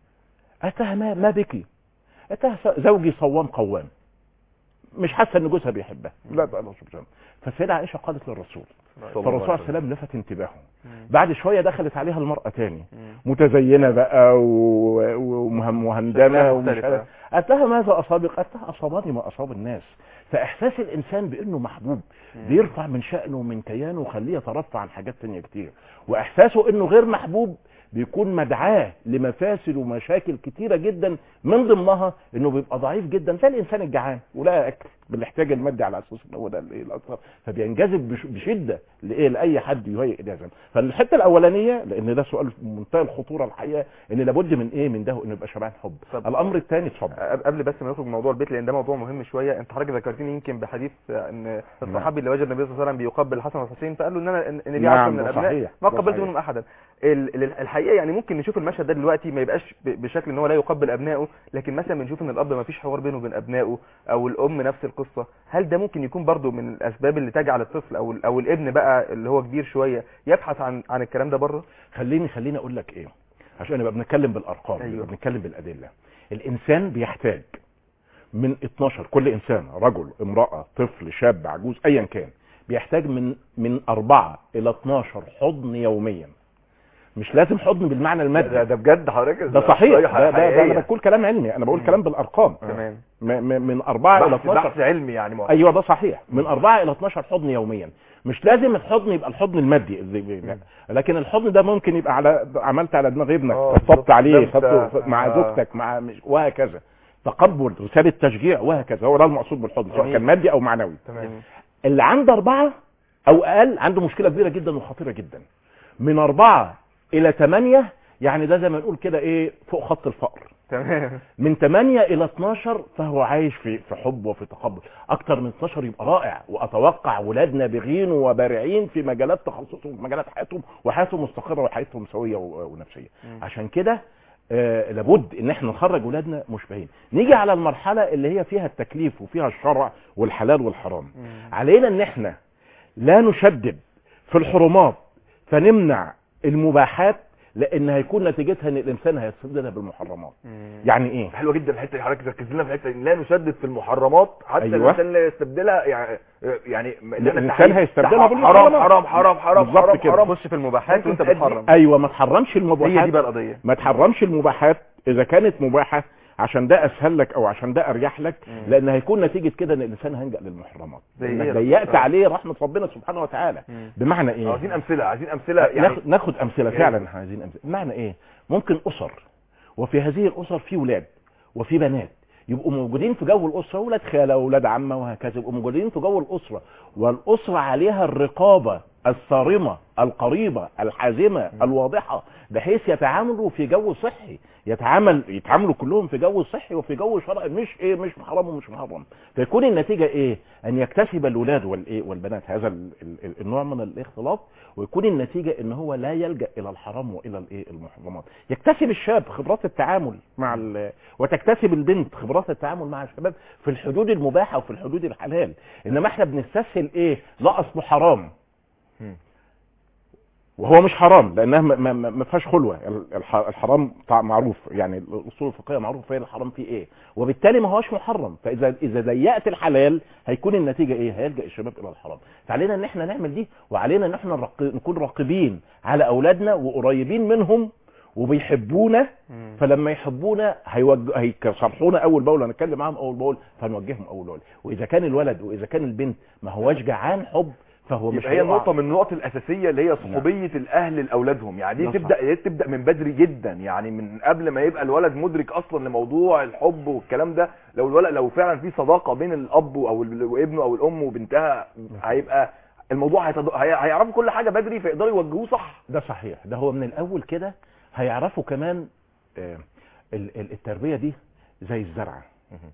H: اتاها ما, ما بكي اتاها س- زوجي صوام قوام مش حاسه ان جوزها بيحبها لا بقى الله سبحانه فالسيده عائشه قالت للرسول فالرسول عليه السلام لفت انتباهه بعد شويه دخلت عليها المراه تاني متزينه بقى و- ومهندمه
B: شكلها
H: ومش
B: مختلف،
H: عارف قالت لها ماذا اصابك قالت لها اصابني ما اصاب الناس فاحساس الانسان بانه محبوب بيرفع من شانه ومن كيانه ويخليه يترفع عن حاجات تانية كتير واحساسه انه غير محبوب بيكون مدعاه لمفاسد ومشاكل كتيره جدا من ضمنها انه بيبقى ضعيف جدا زي الانسان الجعان ولا اكل بالاحتياج المادي على اساس ان هو ده الايه الاكثر فبينجذب بش- بشده لايه لاي حد يهيئ اجازه فالحته الاولانيه لان ده سؤال في منتهى الخطوره الحقيقه ان لابد من ايه من ده انه يبقى شبعان حب
B: طب-
H: الامر الثاني اتفضل
B: قبل قبل بس ما نخرج من موضوع البيت لان ده موضوع مهم شويه انت حضرتك ذكرتني يمكن بحديث ان الصحابي اللي وجد النبي صلى الله عليه وسلم بيقبل الحسن والحسين فقال له ان انا ان إن لي
H: نعم،
B: عشرة من
H: ده
B: الابناء
H: صحيح،
B: ما
H: ده
B: قبلت
H: صحيح.
B: منهم احدا ال- ال- الحقيقه يعني ممكن نشوف المشهد ده دلوقتي ما يبقاش ب- بشكل ان هو لا يقبل ابنائه لكن مثلا بنشوف ان الاب ما فيش حوار بينه وبين ابنائه او الام نفس القصه هل ده ممكن يكون برضو من الاسباب اللي تجعل الطفل او ال- او الابن بقى اللي هو كبير شويه يبحث عن عن الكلام ده بره
H: خليني خليني اقول لك ايه عشان نبقى بنتكلم بالارقام
B: أيوة.
H: أيوة. بنتكلم بالادله الانسان بيحتاج من 12 كل انسان رجل امراه طفل شاب عجوز ايا كان بيحتاج من من 4 الى 12 حضن يوميا مش لازم حضن بالمعنى المادي
F: ده, ده بجد حضرتك
H: ده صحيح ده, ده, ده
F: حقيقية.
H: انا بقول كلام علمي انا بقول
B: مم.
H: كلام بالارقام
B: تمام
H: م- م- من 4 الى
F: بحث,
H: 12
F: بحث علمي يعني ما
H: ايوه ده صحيح من 4 الى 12 حضن يوميا مش لازم الحضن يبقى الحضن المادي اللي بي- لا. لكن الحضن ده ممكن يبقى على عملت على دماغ ابنك
F: آه،
H: طبطبت
F: بالظبط.
H: عليه
F: لمسة.
H: خدته مع
F: آه.
H: زوجتك مع مش وهكذا تقبل رساله تشجيع وهكذا هو ده المقصود بالحضن سواء
B: جميل.
H: كان مادي او معنوي
F: تمام
H: اللي عنده أربعة أو أقل عنده مشكلة كبيرة جدا وخطيرة جدا من أربعة إلى ثمانية يعني ده زي ما نقول كده إيه فوق خط الفقر
B: تمام
H: من 8 الى 12 فهو عايش في في حب وفي تقبل اكتر من 12 يبقى رائع واتوقع ولادنا بغين وبارعين في مجالات تخصصهم في مجالات حياتهم وحياتهم مستقره وحياتهم سويه و- ونفسيه عشان كده آه لابد ان احنا نخرج ولادنا مشبهين نيجي على المرحله اللي هي فيها التكليف وفيها الشرع والحلال والحرام علينا ان احنا لا نشدد في الحرمات فنمنع المباحات لان هيكون نتيجتها ان الانسان هيستبدلها بالمحرمات يعني ايه
A: حلوه جدا الحته دي حضرتك ركز لنا في الحته دي لا نشدد في المحرمات حتى
H: أيوة.
A: الانسان لا يستبدلها يعني يعني
H: الإنسان هيستبدلها
A: حرام
H: بالمحرمات.
A: حرام حرام حرام
H: بالظبط
A: حرام
H: كده.
A: حرام
B: خش في المباحات وانت
A: ممكن
B: بتحرم
H: ايوه ما تحرمش المباحات
B: هي دي بقى القضيه
H: ما تحرمش المباحات اذا كانت مباحه عشان ده اسهل لك او عشان ده اريح لك
B: مم.
H: لان هيكون نتيجه كده ان الانسان هيلجا للمحرمات
B: زي
H: انك
B: إيه؟
H: ضيقت
B: آه.
H: عليه رحمه ربنا سبحانه وتعالى
B: مم.
H: بمعنى ايه
A: عايزين امثله عايزين امثله يعني
H: ناخد, ناخد امثله
A: يعني-
H: فعلا عايزين امثله بمعنى ايه ممكن اسر وفي هذه الاسر في ولاد وفي بنات يبقوا موجودين في جو الاسره ولاد خاله واولاد عمه وهكذا يبقوا موجودين في جو الاسره والاسره عليها الرقابه الصارمه القريبه الحازمه الواضحه بحيث يتعاملوا في جو صحي يتعامل يتعاملوا كلهم في جو صحي وفي جو شرعي مش ايه مش حرام ومش محرم فيكون النتيجه ايه ان يكتسب الولاد والايه والبنات هذا ال- ال- النوع من الاختلاط ويكون النتيجه ان هو لا يلجا الى الحرام والى الايه المحرمات يكتسب الشاب خبرات التعامل مع ال- وتكتسب البنت خبرات التعامل مع الشباب في الحدود المباحه وفي الحدود الحلال انما احنا بنستسهل ايه لا اصله حرام وهو مش حرام لانها ما- ما ما- ما فيهاش خلوه الح- الحرام طع- معروف يعني الاصول الفقهيه معروف فين الحرام فيه ايه وبالتالي ما هوش محرم فاذا اذا ضيقت الحلال هيكون النتيجه ايه هيلجا الشباب الى الحرام فعلينا ان احنا نعمل دي وعلينا ان احنا نرق- نكون راقبين على اولادنا وقريبين منهم وبيحبونا
B: مم.
H: فلما يحبونا هيوج... هيصرحونا اول باول هنتكلم معاهم اول باول فنوجههم اول باول واذا كان الولد واذا كان البنت ما هواش جعان حب فهو مش
A: يبقى هي
H: هيقع.
A: نقطة من النقط الأساسية اللي هي صحوبية الأهل لأولادهم يعني دي
H: نعم.
A: تبدأ دي تبدأ من بدري جدا يعني من قبل ما يبقى الولد مدرك أصلا لموضوع الحب والكلام ده لو الولد لو فعلا في صداقة بين الأب أو ال- وابنه أو الأم وبنتها هيبقى الموضوع هيتض... هي... هيعرفوا كل حاجة بدري فيقدروا يوجهوه صح
H: ده صحيح ده هو من الاول كده هيعرفوا كمان آه، ال- ال- التربيه دي زي الزرعه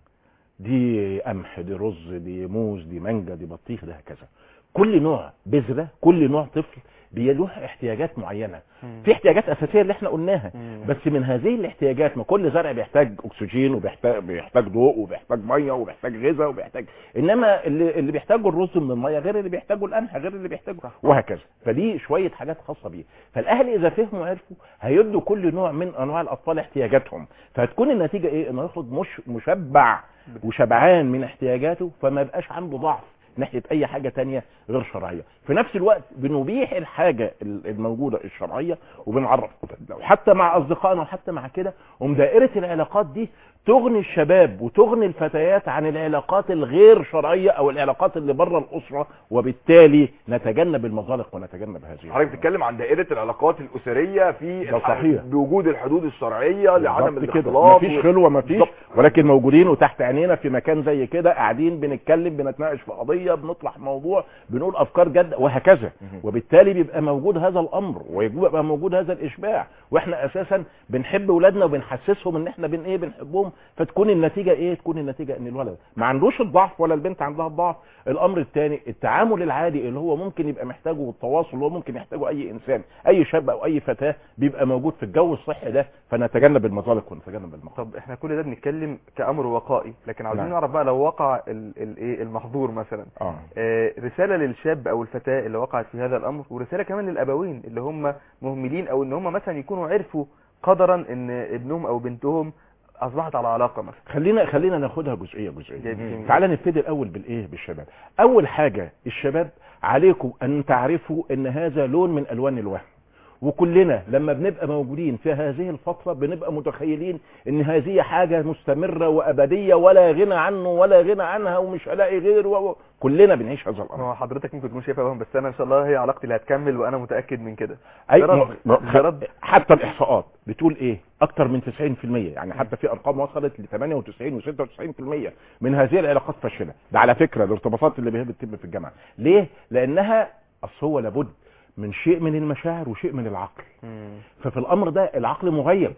H: دي قمح دي رز دي موز دي مانجا دي بطيخ ده هكذا كل نوع بذره كل نوع طفل بيله احتياجات معينه في احتياجات اساسيه اللي احنا قلناها
B: مم.
H: بس من هذه الاحتياجات ما كل زرع بيحتاج اكسجين وبيحتاج بيحتاج ضوء وبيحتاج ميه وبيحتاج غذاء وبيحتاج انما اللي اللي بيحتاجه الرز من الميه غير اللي بيحتاجه القمح غير اللي بيحتاجه وهكذا فدي شويه حاجات خاصه بيه فالاهل اذا فهموا وعرفوا هيدوا كل نوع من انواع الاطفال احتياجاتهم فهتكون النتيجه ايه انه ياخد مش مشبع وشبعان من احتياجاته فما يبقاش عنده ضعف ناحيه اي حاجه تانية غير شرعيه في نفس الوقت بنبيح الحاجه ال- الموجوده الشرعيه وبنعرف حتى مع اصدقائنا وحتى مع كده ومن دائره العلاقات دي تغني الشباب وتغني الفتيات عن العلاقات الغير شرعيه او العلاقات اللي بره الاسره وبالتالي نتجنب المظالق ونتجنب هذه
A: حضرتك بتتكلم عن دائرة العلاقات الأسرية في
H: ده
A: الح-
H: صحيح.
A: بوجود الحدود الشرعية لعدم
H: بالظبط كده
A: الاختلاط
H: مفيش
A: و-
H: خلوه مفيش
A: بالظبط.
H: ولكن موجودين وتحت عينينا في مكان زي كده قاعدين بنتكلم بنتناقش في قضيه بنطرح موضوع بنقول افكار جد وهكذا وبالتالي بيبقى موجود هذا الامر ويبقى موجود هذا الاشباع واحنا اساسا بنحب اولادنا وبنحسسهم ان احنا بن ايه بنحبهم فتكون النتيجه ايه تكون النتيجه ان الولد ما عندوش الضعف ولا البنت عندها الضعف الامر الثاني التعامل العادي اللي هو ممكن يبقى محتاجه والتواصل اللي هو ممكن يحتاجه اي انسان اي شاب او اي فتاه بيبقى موجود في الجو الصحي ده فنتجنب المظالق ونتجنب المخاطر
B: طب احنا كل ده بنتكلم كامر وقائي لكن عاوزين
H: نعم.
B: نعرف بقى لو وقع ال- ال- ايه المحظور مثلا
H: اه
B: آه، رسالة للشاب او الفتاة اللي وقعت في هذا الامر ورسالة كمان للابوين اللي هم مهملين او ان هم مثلا يكونوا عرفوا قدرا ان ابنهم او بنتهم اصبحت على علاقة مثلا
H: خلينا خلينا ناخدها جزئيه جزئيه
B: جميل.
H: تعالى نبتدي الاول بالايه بالشباب اول حاجه الشباب عليكم ان تعرفوا ان هذا لون من الوان الوهم وكلنا لما بنبقى موجودين في هذه الفترة بنبقى متخيلين ان هذه حاجة مستمرة وابدية ولا غنى عنه ولا غنى عنها ومش هلاقي غيره و... كلنا بنعيش هذا
B: ما
H: الامر
B: هو حضرتك ممكن تكون شايفها وهم بس انا ان شاء الله هي علاقتي اللي هتكمل وانا متاكد من كده
H: اي
B: ده رد-
H: م- م-
B: ده رد.
H: حتى الاحصاءات بتقول ايه اكتر من 90% يعني حتى في ارقام وصلت ل 98 و96% من هذه العلاقات فاشله ده على فكره الارتباطات اللي هي بتتم في الجامعه ليه لانها اصل هو لابد من شيء من المشاعر وشيء من العقل
B: مم.
H: ففي الامر ده العقل مغيب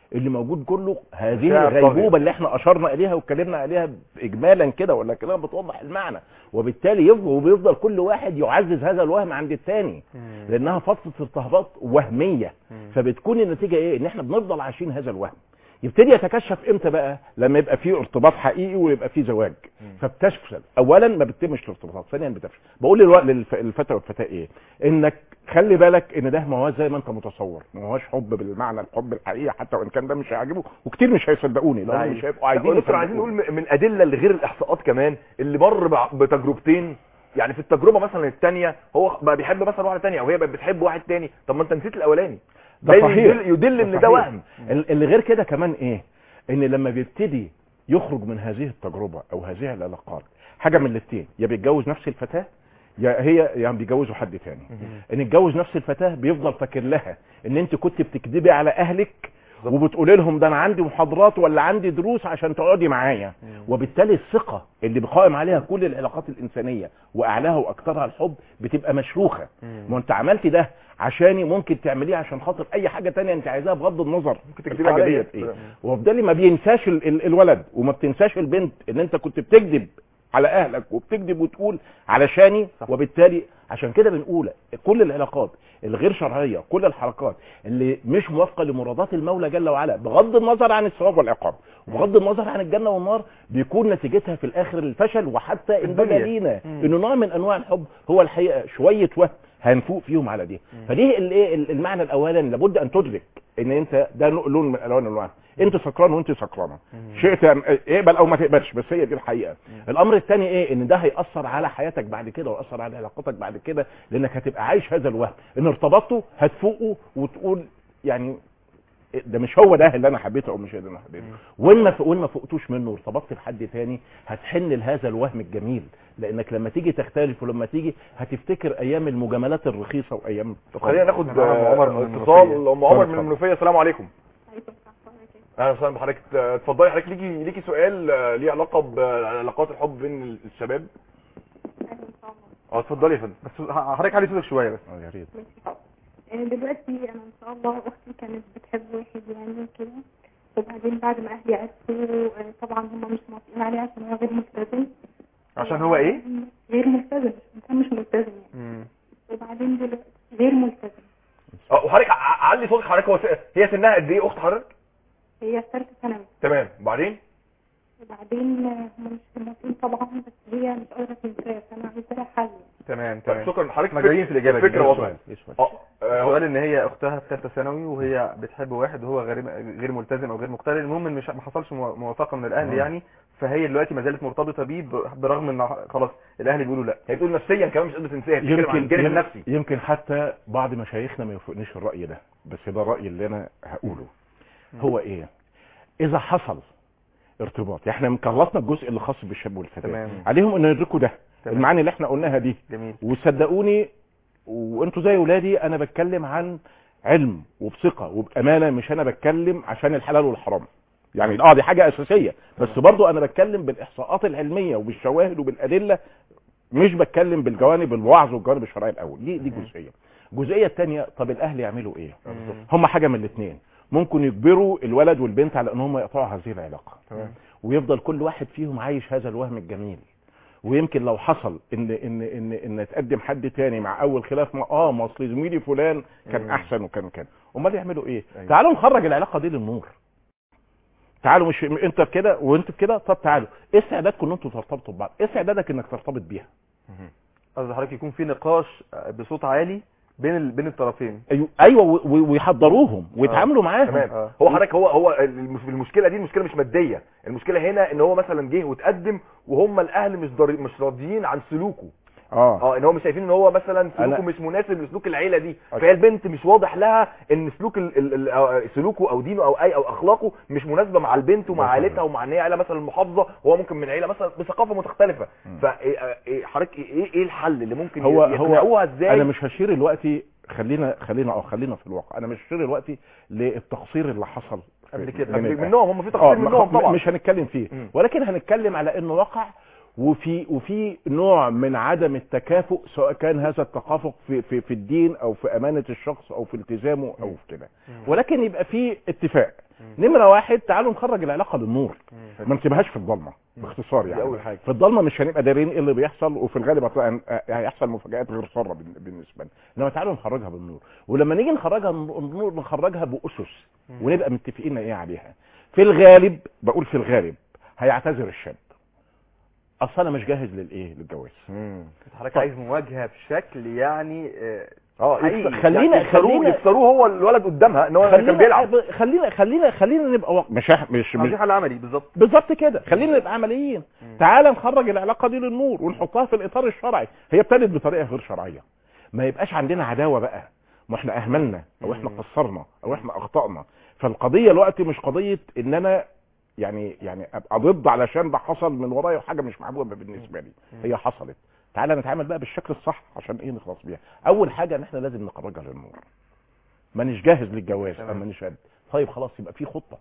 H: اللي موجود كله هذه
B: مشاعر
H: الغيبوبه اللي احنا اشرنا اليها واتكلمنا عليها اجمالا كده ولا كلام بتوضح المعنى وبالتالي يفضل وبيفضل كل واحد يعزز هذا الوهم عند الثاني لانها فتره ارتهابات وهميه فبتكون النتيجه ايه ان احنا بنفضل عايشين هذا الوهم يبتدي يتكشف امتى بقى لما يبقى فيه ارتباط حقيقي ويبقى فيه زواج فبتفشل اولا ما بتتمش الارتباطات ثانيا بتفشل بقول للو- للف- للفتى والفتاه ايه انك خلي بالك ان ده ما هوش زي ما انت متصور ما هوش حب بالمعنى الحب الحقيقي حتى وان كان ده مش هيعجبه وكتير مش هيصدقوني لو مش هيبقوا عايزين
F: دكتور عايزين
H: يصدقوني.
F: نقول م- من ادله اللي غير الاحصاءات كمان اللي مر بع- بتجربتين يعني في التجربه مثلا الثانيه هو بقى بيحب مثلا واحده ثانيه او هي بقت بتحب واحد ثاني طب ما انت نسيت الاولاني
H: ده صحيح
F: يدل, يدل ان ده
H: صحيح.
F: وهم
H: ال- اللي غير كده كمان ايه ان لما بيبتدي يخرج من هذه التجربه او هذه العلاقات حاجه من الاثنين يا بيتجوز نفس الفتاه يا هي يعني بيجوزوا حد تاني ان اتجوز نفس الفتاه بيفضل فاكر لها ان انت كنت بتكذبي على اهلك وبتقولي لهم ده انا عندي محاضرات ولا عندي دروس عشان تقعدي معايا وبالتالي الثقه اللي بقائم عليها كل العلاقات الانسانيه واعلاها واكثرها الحب بتبقى مشروخه ما انت عملتي ده عشاني ممكن تعمليه عشان خاطر اي حاجه تانية انت عايزاها بغض النظر
F: ممكن تكذبي
H: الحاجه
F: عليا.
H: ديت ايه وبالتالي ما بينساش ال- ال- الولد وما بتنساش البنت ان انت كنت بتكذب على اهلك وبتكذب وتقول علشاني وبالتالي عشان كده بنقول كل العلاقات الغير شرعيه كل الحركات اللي مش موافقه لمرادات المولى جل وعلا بغض النظر عن الثواب والعقاب وبغض النظر عن الجنه والنار بيكون نتيجتها في الاخر الفشل وحتى ان بدا
F: الدنيا.
H: لينا انه نوع من انواع الحب هو الحقيقه شويه وهم هنفوق فيهم على دي فدي الايه المعنى الاولاني لابد ان تدرك ان انت ده لون من الوان الوان انت سكران وانت سكرانه شئت أم- اقبل او ما تقبلش بس هي دي الحقيقه الامر الثاني ايه ان ده هياثر على حياتك بعد كده وياثر على علاقتك بعد كده لانك هتبقى عايش هذا الوهم ان ارتبطته هتفوقه وتقول يعني ده مش هو ده اللي انا حبيته او مش ده اللي انا حبيته وان ما وان ما فوقتوش منه وارتبطت بحد تاني هتحن لهذا الوهم الجميل لانك لما تيجي تختلف ولما تيجي هتفتكر ايام المجاملات الرخيصه وايام
F: طب خلينا ناخد
B: معانا أم عمر من
F: آه،
B: المنوفية.
F: اتصال ام عمر من
H: اتفضل.
F: المنوفيه السلام عليكم اهلا وسهلا بحضرتك آه، اتفضلي حضرتك ليكي ليكي سؤال آه، ليه علاقه بعلاقات الحب بين الشباب اه اتفضلي يا فندم
B: بس حضرتك علي صوتك شويه بس
H: اه يا ريت
I: آه، دلوقتي انا ان شاء الله اختي كانت بتحب واحد يعني كده وبعدين بعد ما اهلي عرفوا آه، طبعا هم مش موافقين عليه عشان هو غير ملتزم
B: عشان هو ايه
I: غير ملتزم انسان مش ملتزم يعني وبعدين دلوقتي غير ملتزم
F: اه وحضرتك ع- علي صوتك حضرتك هو س- هي سنها قد ايه اخت حضرتك
I: هي في ثالثه ثانوي
F: تمام وبعدين
I: وبعدين آه، هم مش موافقين طبعا بس هي مش قادره تنساه فانا عايزه لها حل
B: تمام
F: طيب
B: تمام
F: شكرا حضرتك
B: احنا جايين في الإجابة دي.
F: الفكره
B: إيه
F: واضحه
H: السؤال؟
F: اه آه،
B: السؤال ان هي اختها في ثالثه ثانوي وهي بتحب واحد وهو غير غير ملتزم او غير مقتدر المهم ان مش ما حصلش مو- موافقه من الاهل
H: مم.
B: يعني فهي دلوقتي ما زالت مرتبطه بيه ب- برغم ان خلاص الاهل بيقولوا لا
F: هي بتقول نفسيا كمان مش قادره تنساها بتتكلم عن الجانب
H: يمكن,
F: النفسي
H: يمكن حتى بعض مشايخنا ما يوافقنيش الراي ده بس ده الراي اللي انا هقوله هو ايه اذا حصل ارتباط احنا مكلصنا الجزء اللي خاص بالشاب والفتاه
B: تمام.
H: عليهم ان يدركوا ده
B: تمام.
H: المعاني اللي احنا قلناها دي
B: جميل
H: وصدقوني وانتوا زي ولادي انا بتكلم عن علم وبثقه وبامانه مش انا بتكلم عشان الحلال والحرام يعني اه دي حاجه اساسيه بس برضو انا بتكلم بالاحصاءات العلميه وبالشواهد وبالادله مش بتكلم بالجوانب الوعظ والجوانب الشرعيه الاول دي دي جزئيه الجزئيه الثانيه طب الاهل يعملوا ايه هم حاجه من الاثنين ممكن يجبروا الولد والبنت على ان هم يقطعوا هذه العلاقه
B: تمام
H: ويفضل كل واحد فيهم عايش هذا الوهم الجميل ويمكن لو حصل ان ان ان ان تقدم حد تاني مع اول خلاف ما اه ما اصل زميلي فلان كان
B: مم.
H: احسن وكان كان امال يعملوا ايه
B: أيوة.
H: تعالوا نخرج العلاقه دي للنور تعالوا مش انت بكده وانت بكده طب تعالوا ايه استعدادكم ان انتوا ترتبطوا ببعض ايه استعدادك انك ترتبط بيها
B: قصدي حضرتك يكون في نقاش بصوت عالي بين ال... بين الطرفين
H: ايوه ايوه و- و- ويحضروهم ويتعاملوا معاهم
F: تمام
B: آه.
F: هو حضرتك هو هو المش- المشكله دي المشكله مش ماديه المشكله هنا ان هو مثلا جه وتقدم وهم الاهل مش دار... مش راضيين عن سلوكه
H: اه
F: اه ان هو مش شايفين ان هو مثلا سلوكه
H: أنا-
F: مش مناسب لسلوك العيله دي
H: أك-
F: فهي البنت مش واضح لها ان سلوك ال... ال... ال... آه، سلوكه او دينه او اي او اخلاقه مش مناسبه مع البنت ومع
H: ده
F: عائلتها
H: صحيح.
F: ومع ان هي عيله مثلا محافظه وهو ممكن من عيله مثلا بثقافه متختلفه فحضرتك ايه ايه الحل اللي ممكن
H: هو هو
F: يقنعوها ازاي
H: انا مش هشير دلوقتي خلينا خلينا اه خلينا في الواقع انا مش هشير دلوقتي للتقصير اللي حصل
B: قبل
H: في-
B: كده.
H: من الأهل.
F: منهم هم في
H: اه
F: تقصير
H: ما-
F: منهم طبعا
H: مش هنتكلم فيه
F: مم.
H: ولكن هنتكلم على انه وقع وفي وفي نوع من عدم التكافؤ سواء كان هذا التكافؤ في في في الدين او في امانه الشخص او في التزامه او في كده ولكن يبقى في اتفاق نمره واحد تعالوا نخرج العلاقه للنور ما نسيبهاش في الضلمه باختصار يعني
A: أول حاجة.
H: في الضلمه مش هنبقى دارين ايه اللي بيحصل وفي الغالب هتلاقي- هيحصل مفاجآت غير ساره بال- بالنسبه لنا انما تعالوا نخرجها بالنور ولما نيجي نخرجها بالنور نخرجها باسس ونبقى متفقين ايه عليها في الغالب بقول في الغالب هيعتذر الشاب اصل انا مش جاهز للايه للجواز
B: حضرتك عايز مواجهه بشكل يعني آه،
A: اه
B: حقيقي.
A: يكس-
H: خلينا-
A: يعني يكسروه
H: خلينا-
A: يكسروه هو الولد قدامها ان هو كان
H: خلينا
A: بيلعب
H: خلينا خلينا خلينا نبقى واقع- مش مش مش
B: عايزين حل عملي بالظبط
H: بالظبط كده خلينا نبقى عمليين تعال نخرج العلاقه دي للنور ونحطها في الاطار الشرعي هي ابتدت بطريقه غير شرعيه ما يبقاش عندنا عداوه بقى ما احنا اهملنا او احنا قصرنا او احنا اخطانا فالقضيه الوقت مش قضيه ان انا يعني يعني ابقى ضد علشان ده حصل من ورايا وحاجه مش محبوبه بالنسبه لي هي حصلت تعالى نتعامل بقى بالشكل الصح عشان ايه نخلص بيها اول حاجه ان احنا لازم نخرجها للنور مانيش جاهز للجواز
B: تمام.
H: اما مانيش قد طيب خلاص يبقى في خطه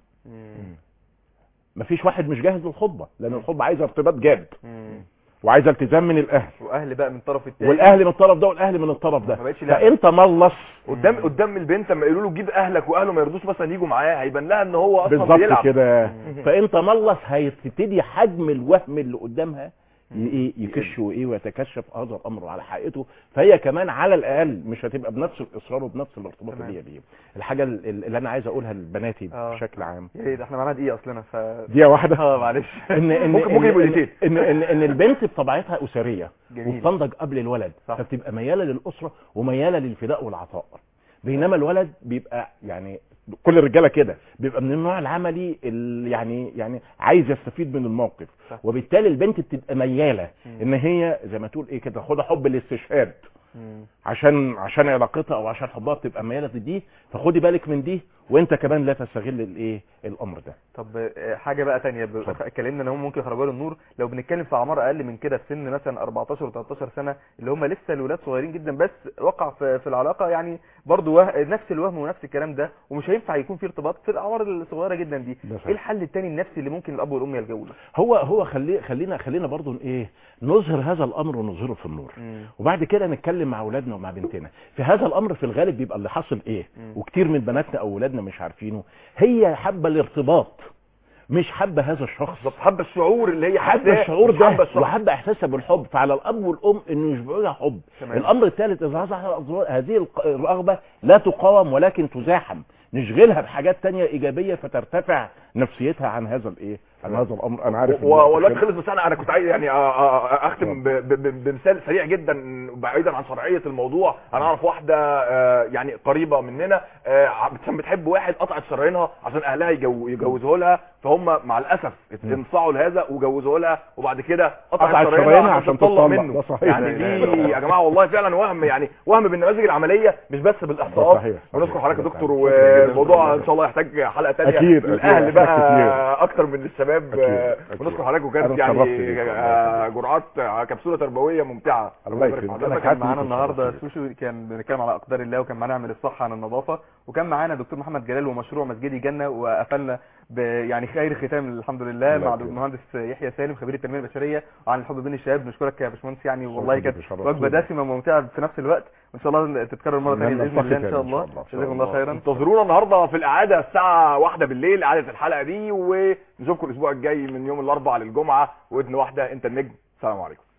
H: مفيش واحد مش جاهز للخطبه لان الخطبه عايزه ارتباط جاد وعايزه التزام من الاهل
B: واهل بقى من الطرف الثاني
H: والاهل من الطرف ده والاهل من الطرف ده
B: ما بقتش لعبة.
H: فانت ملص
A: قدام قدام البنت لما يقولوا له جيب اهلك واهله ما يرضوش مثلا يجوا معاه هيبان لها ان هو اصلا
H: بالظبط
A: بيلعب
H: كده فانت ملص هيبتدي حجم الوهم اللي قدامها ي- ايه يكش وايه ويتكشف هذا الامر على حقيقته فهي كمان على الاقل مش هتبقى بنفس الاصرار وبنفس الارتباط
B: تمام.
H: اللي هي بيه الحاجه ال- اللي انا عايز اقولها لبناتي
B: آه.
H: بشكل عام
B: يا ريت احنا معانا دقيقه اصلنا ف
H: دقيقه واحده
B: اه معلش
H: ان ان
A: ممكن-
H: إن-
A: ممكن يبقوا
H: إن-
A: دقيقتين.
H: ان ان ان البنت بطبيعتها اسريه
B: جميل.
H: وبتنضج قبل الولد
B: صح.
H: فبتبقى مياله للاسره ومياله للفداء والعطاء بينما الولد بيبقى يعني كل الرجاله كده بيبقى من النوع العملي اللي يعني يعني عايز يستفيد من الموقف
B: صح.
H: وبالتالي البنت بتبقى مياله ان هي زي ما تقول ايه كده خدها حب الاستشهاد
B: مم.
H: عشان عشان علاقتها او عشان حبها بتبقى مياله لدي فخدي بالك من دي وانت كمان لا تستغل الايه الامر ده
B: طب آه، حاجه بقى تانية ب- اتكلمنا ان هم ممكن يخرجوا للنور لو بنتكلم في اعمار اقل من كده في سن مثلا 14 و13 سنه اللي هم لسه الولاد صغيرين جدا بس وقع في, في العلاقه يعني برضو وه... نفس الوهم ونفس الكلام ده ومش هينفع يكون في ارتباط في الاعمار الصغيره جدا دي
H: ده صحيح.
B: ايه الحل التاني النفسي اللي ممكن الاب والام يلجأوا له
H: هو هو خلي خلينا خلينا برضو ايه نظهر هذا الامر ونظهره في النور وبعد كده نتكلم مع اولادنا ومع بنتنا في هذا الامر في الغالب بيبقى اللي حاصل ايه
B: مم.
H: وكتير من بناتنا او اولادنا مش عارفينه هي حابه الارتباط مش حابه هذا الشخص
A: بالظبط حابه الشعور اللي هي
H: حابه
A: حاساه،
H: الشعور
A: مش حابة
H: ده
A: الشخص.
H: وحابه احساسها بالحب فعلى الاب والام انه يشبعوا لها حب
B: تمام.
H: الامر الثالث اذا حصل هذه الق- الرغبه لا تقاوم ولكن تزاحم نشغلها بحاجات تانية ايجابيه فترتفع نفسيتها عن هذا الايه عن هذا الامر انا عارف إن-
A: و- والوقت خلص بس انا انا كنت عايز يعني أ- أ- اختم ب- ب- ب- بمثال سريع جدا بعيدا عن شرعيه الموضوع انا اعرف واحده آه، يعني قريبه مننا آه، عشان بتحب واحد قطعت شرايينها عشان اهلها يجو- يجوزوه لها فهم مع الاسف انصاعوا لهذا وجوزوه لها وبعد كده
H: قطعت
A: قطعت
H: شرايينها
A: شرايينها
H: عشان
A: عشان تطلق
H: تطلق.
A: منه
H: ده صحيح.
A: يعني
H: لا إله إلا
A: دي
H: الله.
A: يا جماعه والله فعلا وهم يعني وهم بالنماذج العمليه مش بس
H: ده
A: بالاحصاءات
H: صحيح، صحيح.
A: ونشكر حضرتك يا دكتور
H: شكراً جداً.
A: والموضوع ان شاء الله يحتاج حلقه ثانيه
H: أكيد،
A: الاهل
H: أكيد.
A: بقى
H: كتير.
A: اكتر من الشباب
H: أكيد،
A: آه،
H: أكيد.
A: ونشكر حضرتك وكانت
H: أنا
A: يعني
H: اتشرفت بيك.
A: آه، جرعات آه، كبسوله تربويه ممتعه
H: الله
A: يبارك في
H: يكرمك.
A: حضرتك.
H: أنا
B: كان
H: حاسس
B: معانا
H: إنك
B: النهارده
H: اتشرفت
B: سوشي كان بنتكلم على اقدار الله وكان معانا نعمل الصح عن النظافه وكان معانا دكتور محمد جلال ومشروع مسجدي جنه وقفلنا ب يعني خير ختام الحمد لله
H: الله
B: مع
H: يكرمك.
B: المهندس يحيى سالم خبير التنميه البشريه وعن الحب بين الشباب نشكرك يا باشمهندس يعني والله
H: بيك
B: كانت
H: وشرفتونا.
B: وجبه دسمه وممتعه في نفس الوقت وان شاء الله تتكرر مره ثانيه باذن الله ان شاء الله جزاكم الله خيرا
A: انتظرونا النهارده في الاعاده الساعه واحدة بالليل اعاده الحلقه دي ونشوفكم الاسبوع الجاي من يوم الاربعاء للجمعه واذن واحده انت النجم السلام عليكم